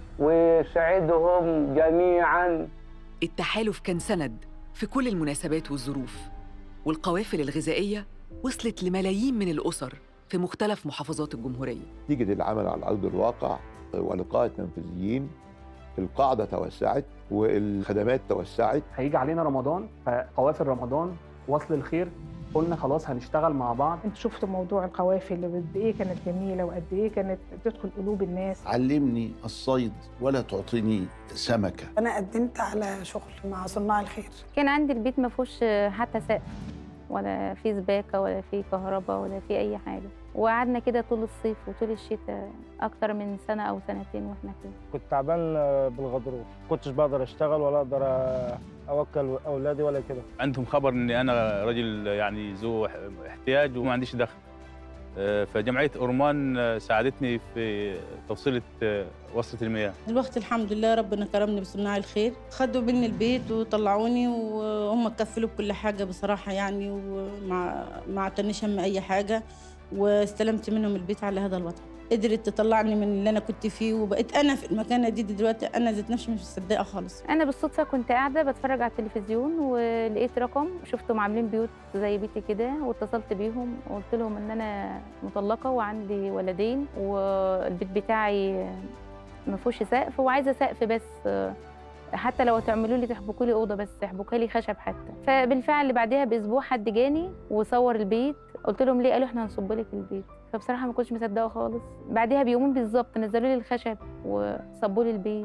ويسعدهم جميعا التحالف كان سند في كل المناسبات والظروف والقوافل الغذائية وصلت لملايين من الأسر في مختلف محافظات الجمهورية نتيجه العمل على ارض الواقع ولقاء التنفيذيين القاعده توسعت والخدمات توسعت هيجي علينا رمضان فقوافل رمضان وصل الخير قلنا خلاص هنشتغل مع بعض انتوا شفتوا موضوع القوافل وقد ايه كانت جميله وقد ايه كانت بتدخل قلوب الناس علمني الصيد ولا تعطيني سمكه انا قدمت على شغل مع صناع الخير كان عندي البيت ما فيهوش حتى سقف ولا في سباكه ولا في كهرباء ولا في اي حاجه وقعدنا كده طول الصيف وطول الشتاء اكتر من سنه او سنتين واحنا كده كنت تعبان بالغضروف كنتش بقدر اشتغل ولا اقدر اوكل اولادي ولا كده عندهم خبر اني انا رجل يعني ذو احتياج وما عنديش دخل آه، فجمعيه اورمان آه، ساعدتني في توصيله آه، وصله المياه دلوقتي الحمد لله ربنا كرمني بصناع الخير خدوا مني البيت وطلعوني وهم كفلوا بكل حاجة بصراحة يعني ومع ما اعتنيش هم أي حاجة واستلمت منهم البيت على هذا الوضع قدرت تطلعني من اللي أنا كنت فيه وبقيت أنا في المكانة دي دلوقتي أنا ذات نفسي مش مصدقة خالص انا بالصدفه كنت قاعده بتفرج على التلفزيون ولقيت رقم شفتهم عاملين بيوت زي بيتي كده واتصلت بيهم وقلت لهم ان انا مطلقه وعندي ولدين والبيت بتاعي ما فيهوش سقف وعايزه سقف بس حتى لو هتعملوا لي تحبكوا لي اوضه بس تحبكوا لي خشب حتى فبالفعل بعدها باسبوع حد جاني وصور البيت قلت لهم ليه قالوا احنا هنصب لك البيت فبصراحه ما كنتش مصدقه خالص بعدها بيومين بالظبط نزلوا لي الخشب وصبوا لي البيت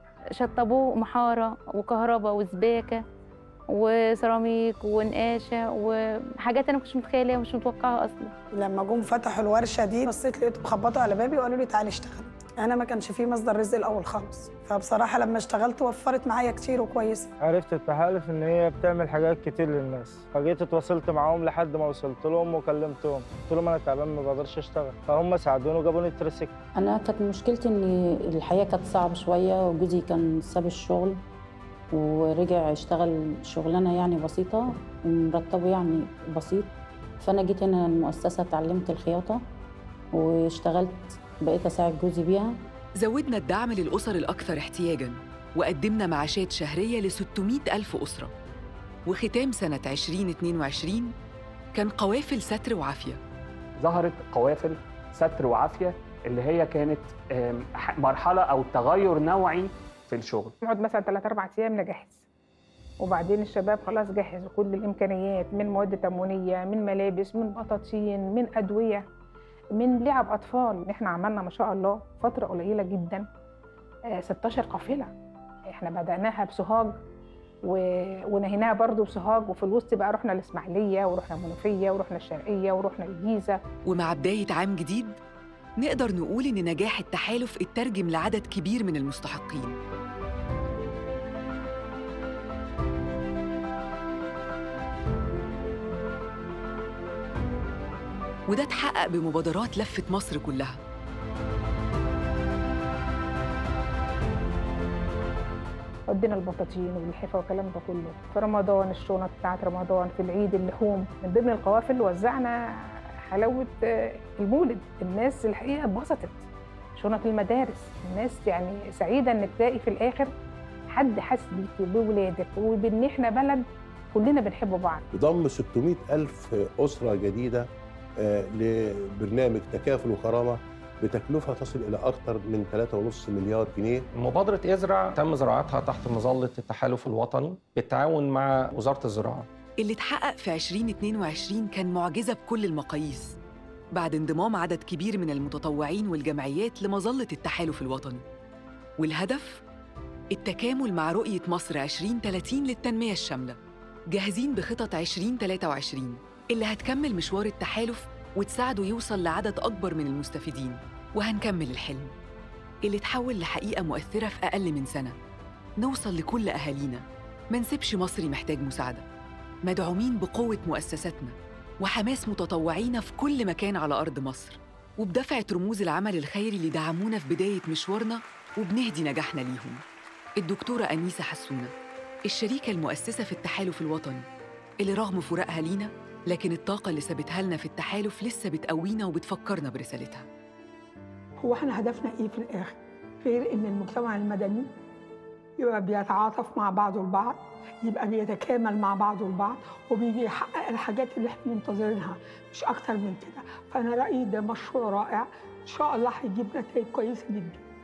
شطبوه محاره وكهرباء وسباكه وسيراميك ونقاشه وحاجات انا ما كنتش متخيلاها ومش متوقعاها اصلا لما جم فتحوا الورشه دي بصيت لقيتهم بيخبطوا على بابي وقالوا لي تعالي اشتغلي انا ما كانش فيه مصدر رزق الاول خالص فبصراحه لما اشتغلت وفرت معايا كتير وكويسه عرفت التحالف ان هي بتعمل حاجات كتير للناس فجيت اتواصلت معاهم لحد ما وصلت لهم وكلمتهم قلت لهم انا تعبان ما بقدرش اشتغل فهم ساعدوني وجابوني التريسيكل أنا كانت مشكلتي إن الحياة كانت صعبة شوية وجوزي كان ساب الشغل ورجع يشتغل شغلانة يعني بسيطة ومرتبه يعني بسيط فانا جيت هنا المؤسسه اتعلمت الخياطه واشتغلت بقيت اساعد جوزي بيها زودنا الدعم للأسر الأكثر احتياجاً وقدمنا معاشات شهرية ل 600 ألف أسرة وختام سنة 2022 كان قوافل ستر وعافية ظهرت قوافل ستر وعافيه اللي هي كانت آم، ح- مرحله او تغير نوعي في الشغل نقعد مثلا ثلاث اربع ايام نجهز وبعدين الشباب خلاص جهزوا كل الامكانيات من مواد تموينيه من ملابس من بطاطين من ادويه من لعب اطفال احنا عملنا ما شاء الله فتره قليله جدا آه، 16 قافله احنا بدأناها بسوهاج و... ونهيناها برضو بسوهاج وفي الوسط بقى رحنا الإسماعيلية ورحنا المنوفية ورحنا الشرقية ورحنا الجيزة ومع بداية عام جديد نقدر نقول إن نجاح التحالف اترجم لعدد كبير من المستحقين وده اتحقق بمبادرات لفت مصر كلها ودينا البطاطين واللحفة والكلام ده كله في رمضان الشنط بتاعت رمضان في العيد اللحوم من ضمن القوافل وزعنا حلاوة آه، المولد الناس الحقيقة اتبسطت شنط المدارس الناس يعني سعيدة انك تلاقي في الآخر حد حاسس بيكي بولادك وبان احنا بلد كلنا بنحب بعض ضم 600 ألف أسرة جديدة آه، لبرنامج تكافل وكرامة بتكلفة تصل إلى أكثر من 3.5 مليار جنيه مبادرة ازرع تم زراعتها تحت مظلة التحالف الوطني بالتعاون مع وزارة الزراعة اللي اتحقق في 2022 كان معجزة بكل المقاييس بعد انضمام عدد كبير من المتطوعين والجمعيات لمظلة التحالف الوطني والهدف التكامل مع رؤية مصر 2030 للتنمية الشاملة جاهزين بخطط 2023 اللي هتكمل مشوار التحالف وتساعده يوصل لعدد أكبر من المستفيدين وهنكمل الحلم اللي اتحول لحقيقة مؤثرة في أقل من سنة نوصل لكل أهالينا ما نسيبش مصري محتاج مساعدة مدعومين بقوة مؤسساتنا وحماس متطوعين في كل مكان على أرض مصر وبدفعة رموز العمل الخيري اللي دعمونا في بداية مشوارنا وبنهدي نجاحنا ليهم الدكتورة أنيسة حسونة الشريكة المؤسسة في التحالف الوطني اللي رغم فراقها لينا لكن الطاقة اللي سابتها لنا في التحالف لسه بتقوينا وبتفكرنا برسالتها هو احنا هدفنا ايه في الاخر غير ان المجتمع المدني يبقى بيتعاطف مع بعضه البعض يبقى بيتكامل مع بعضه البعض وبيحقق الحاجات اللي احنا منتظرينها مش اكتر من كده فانا رايي ده مشروع رائع ان شاء الله هيجيب نتائج كويسه جدا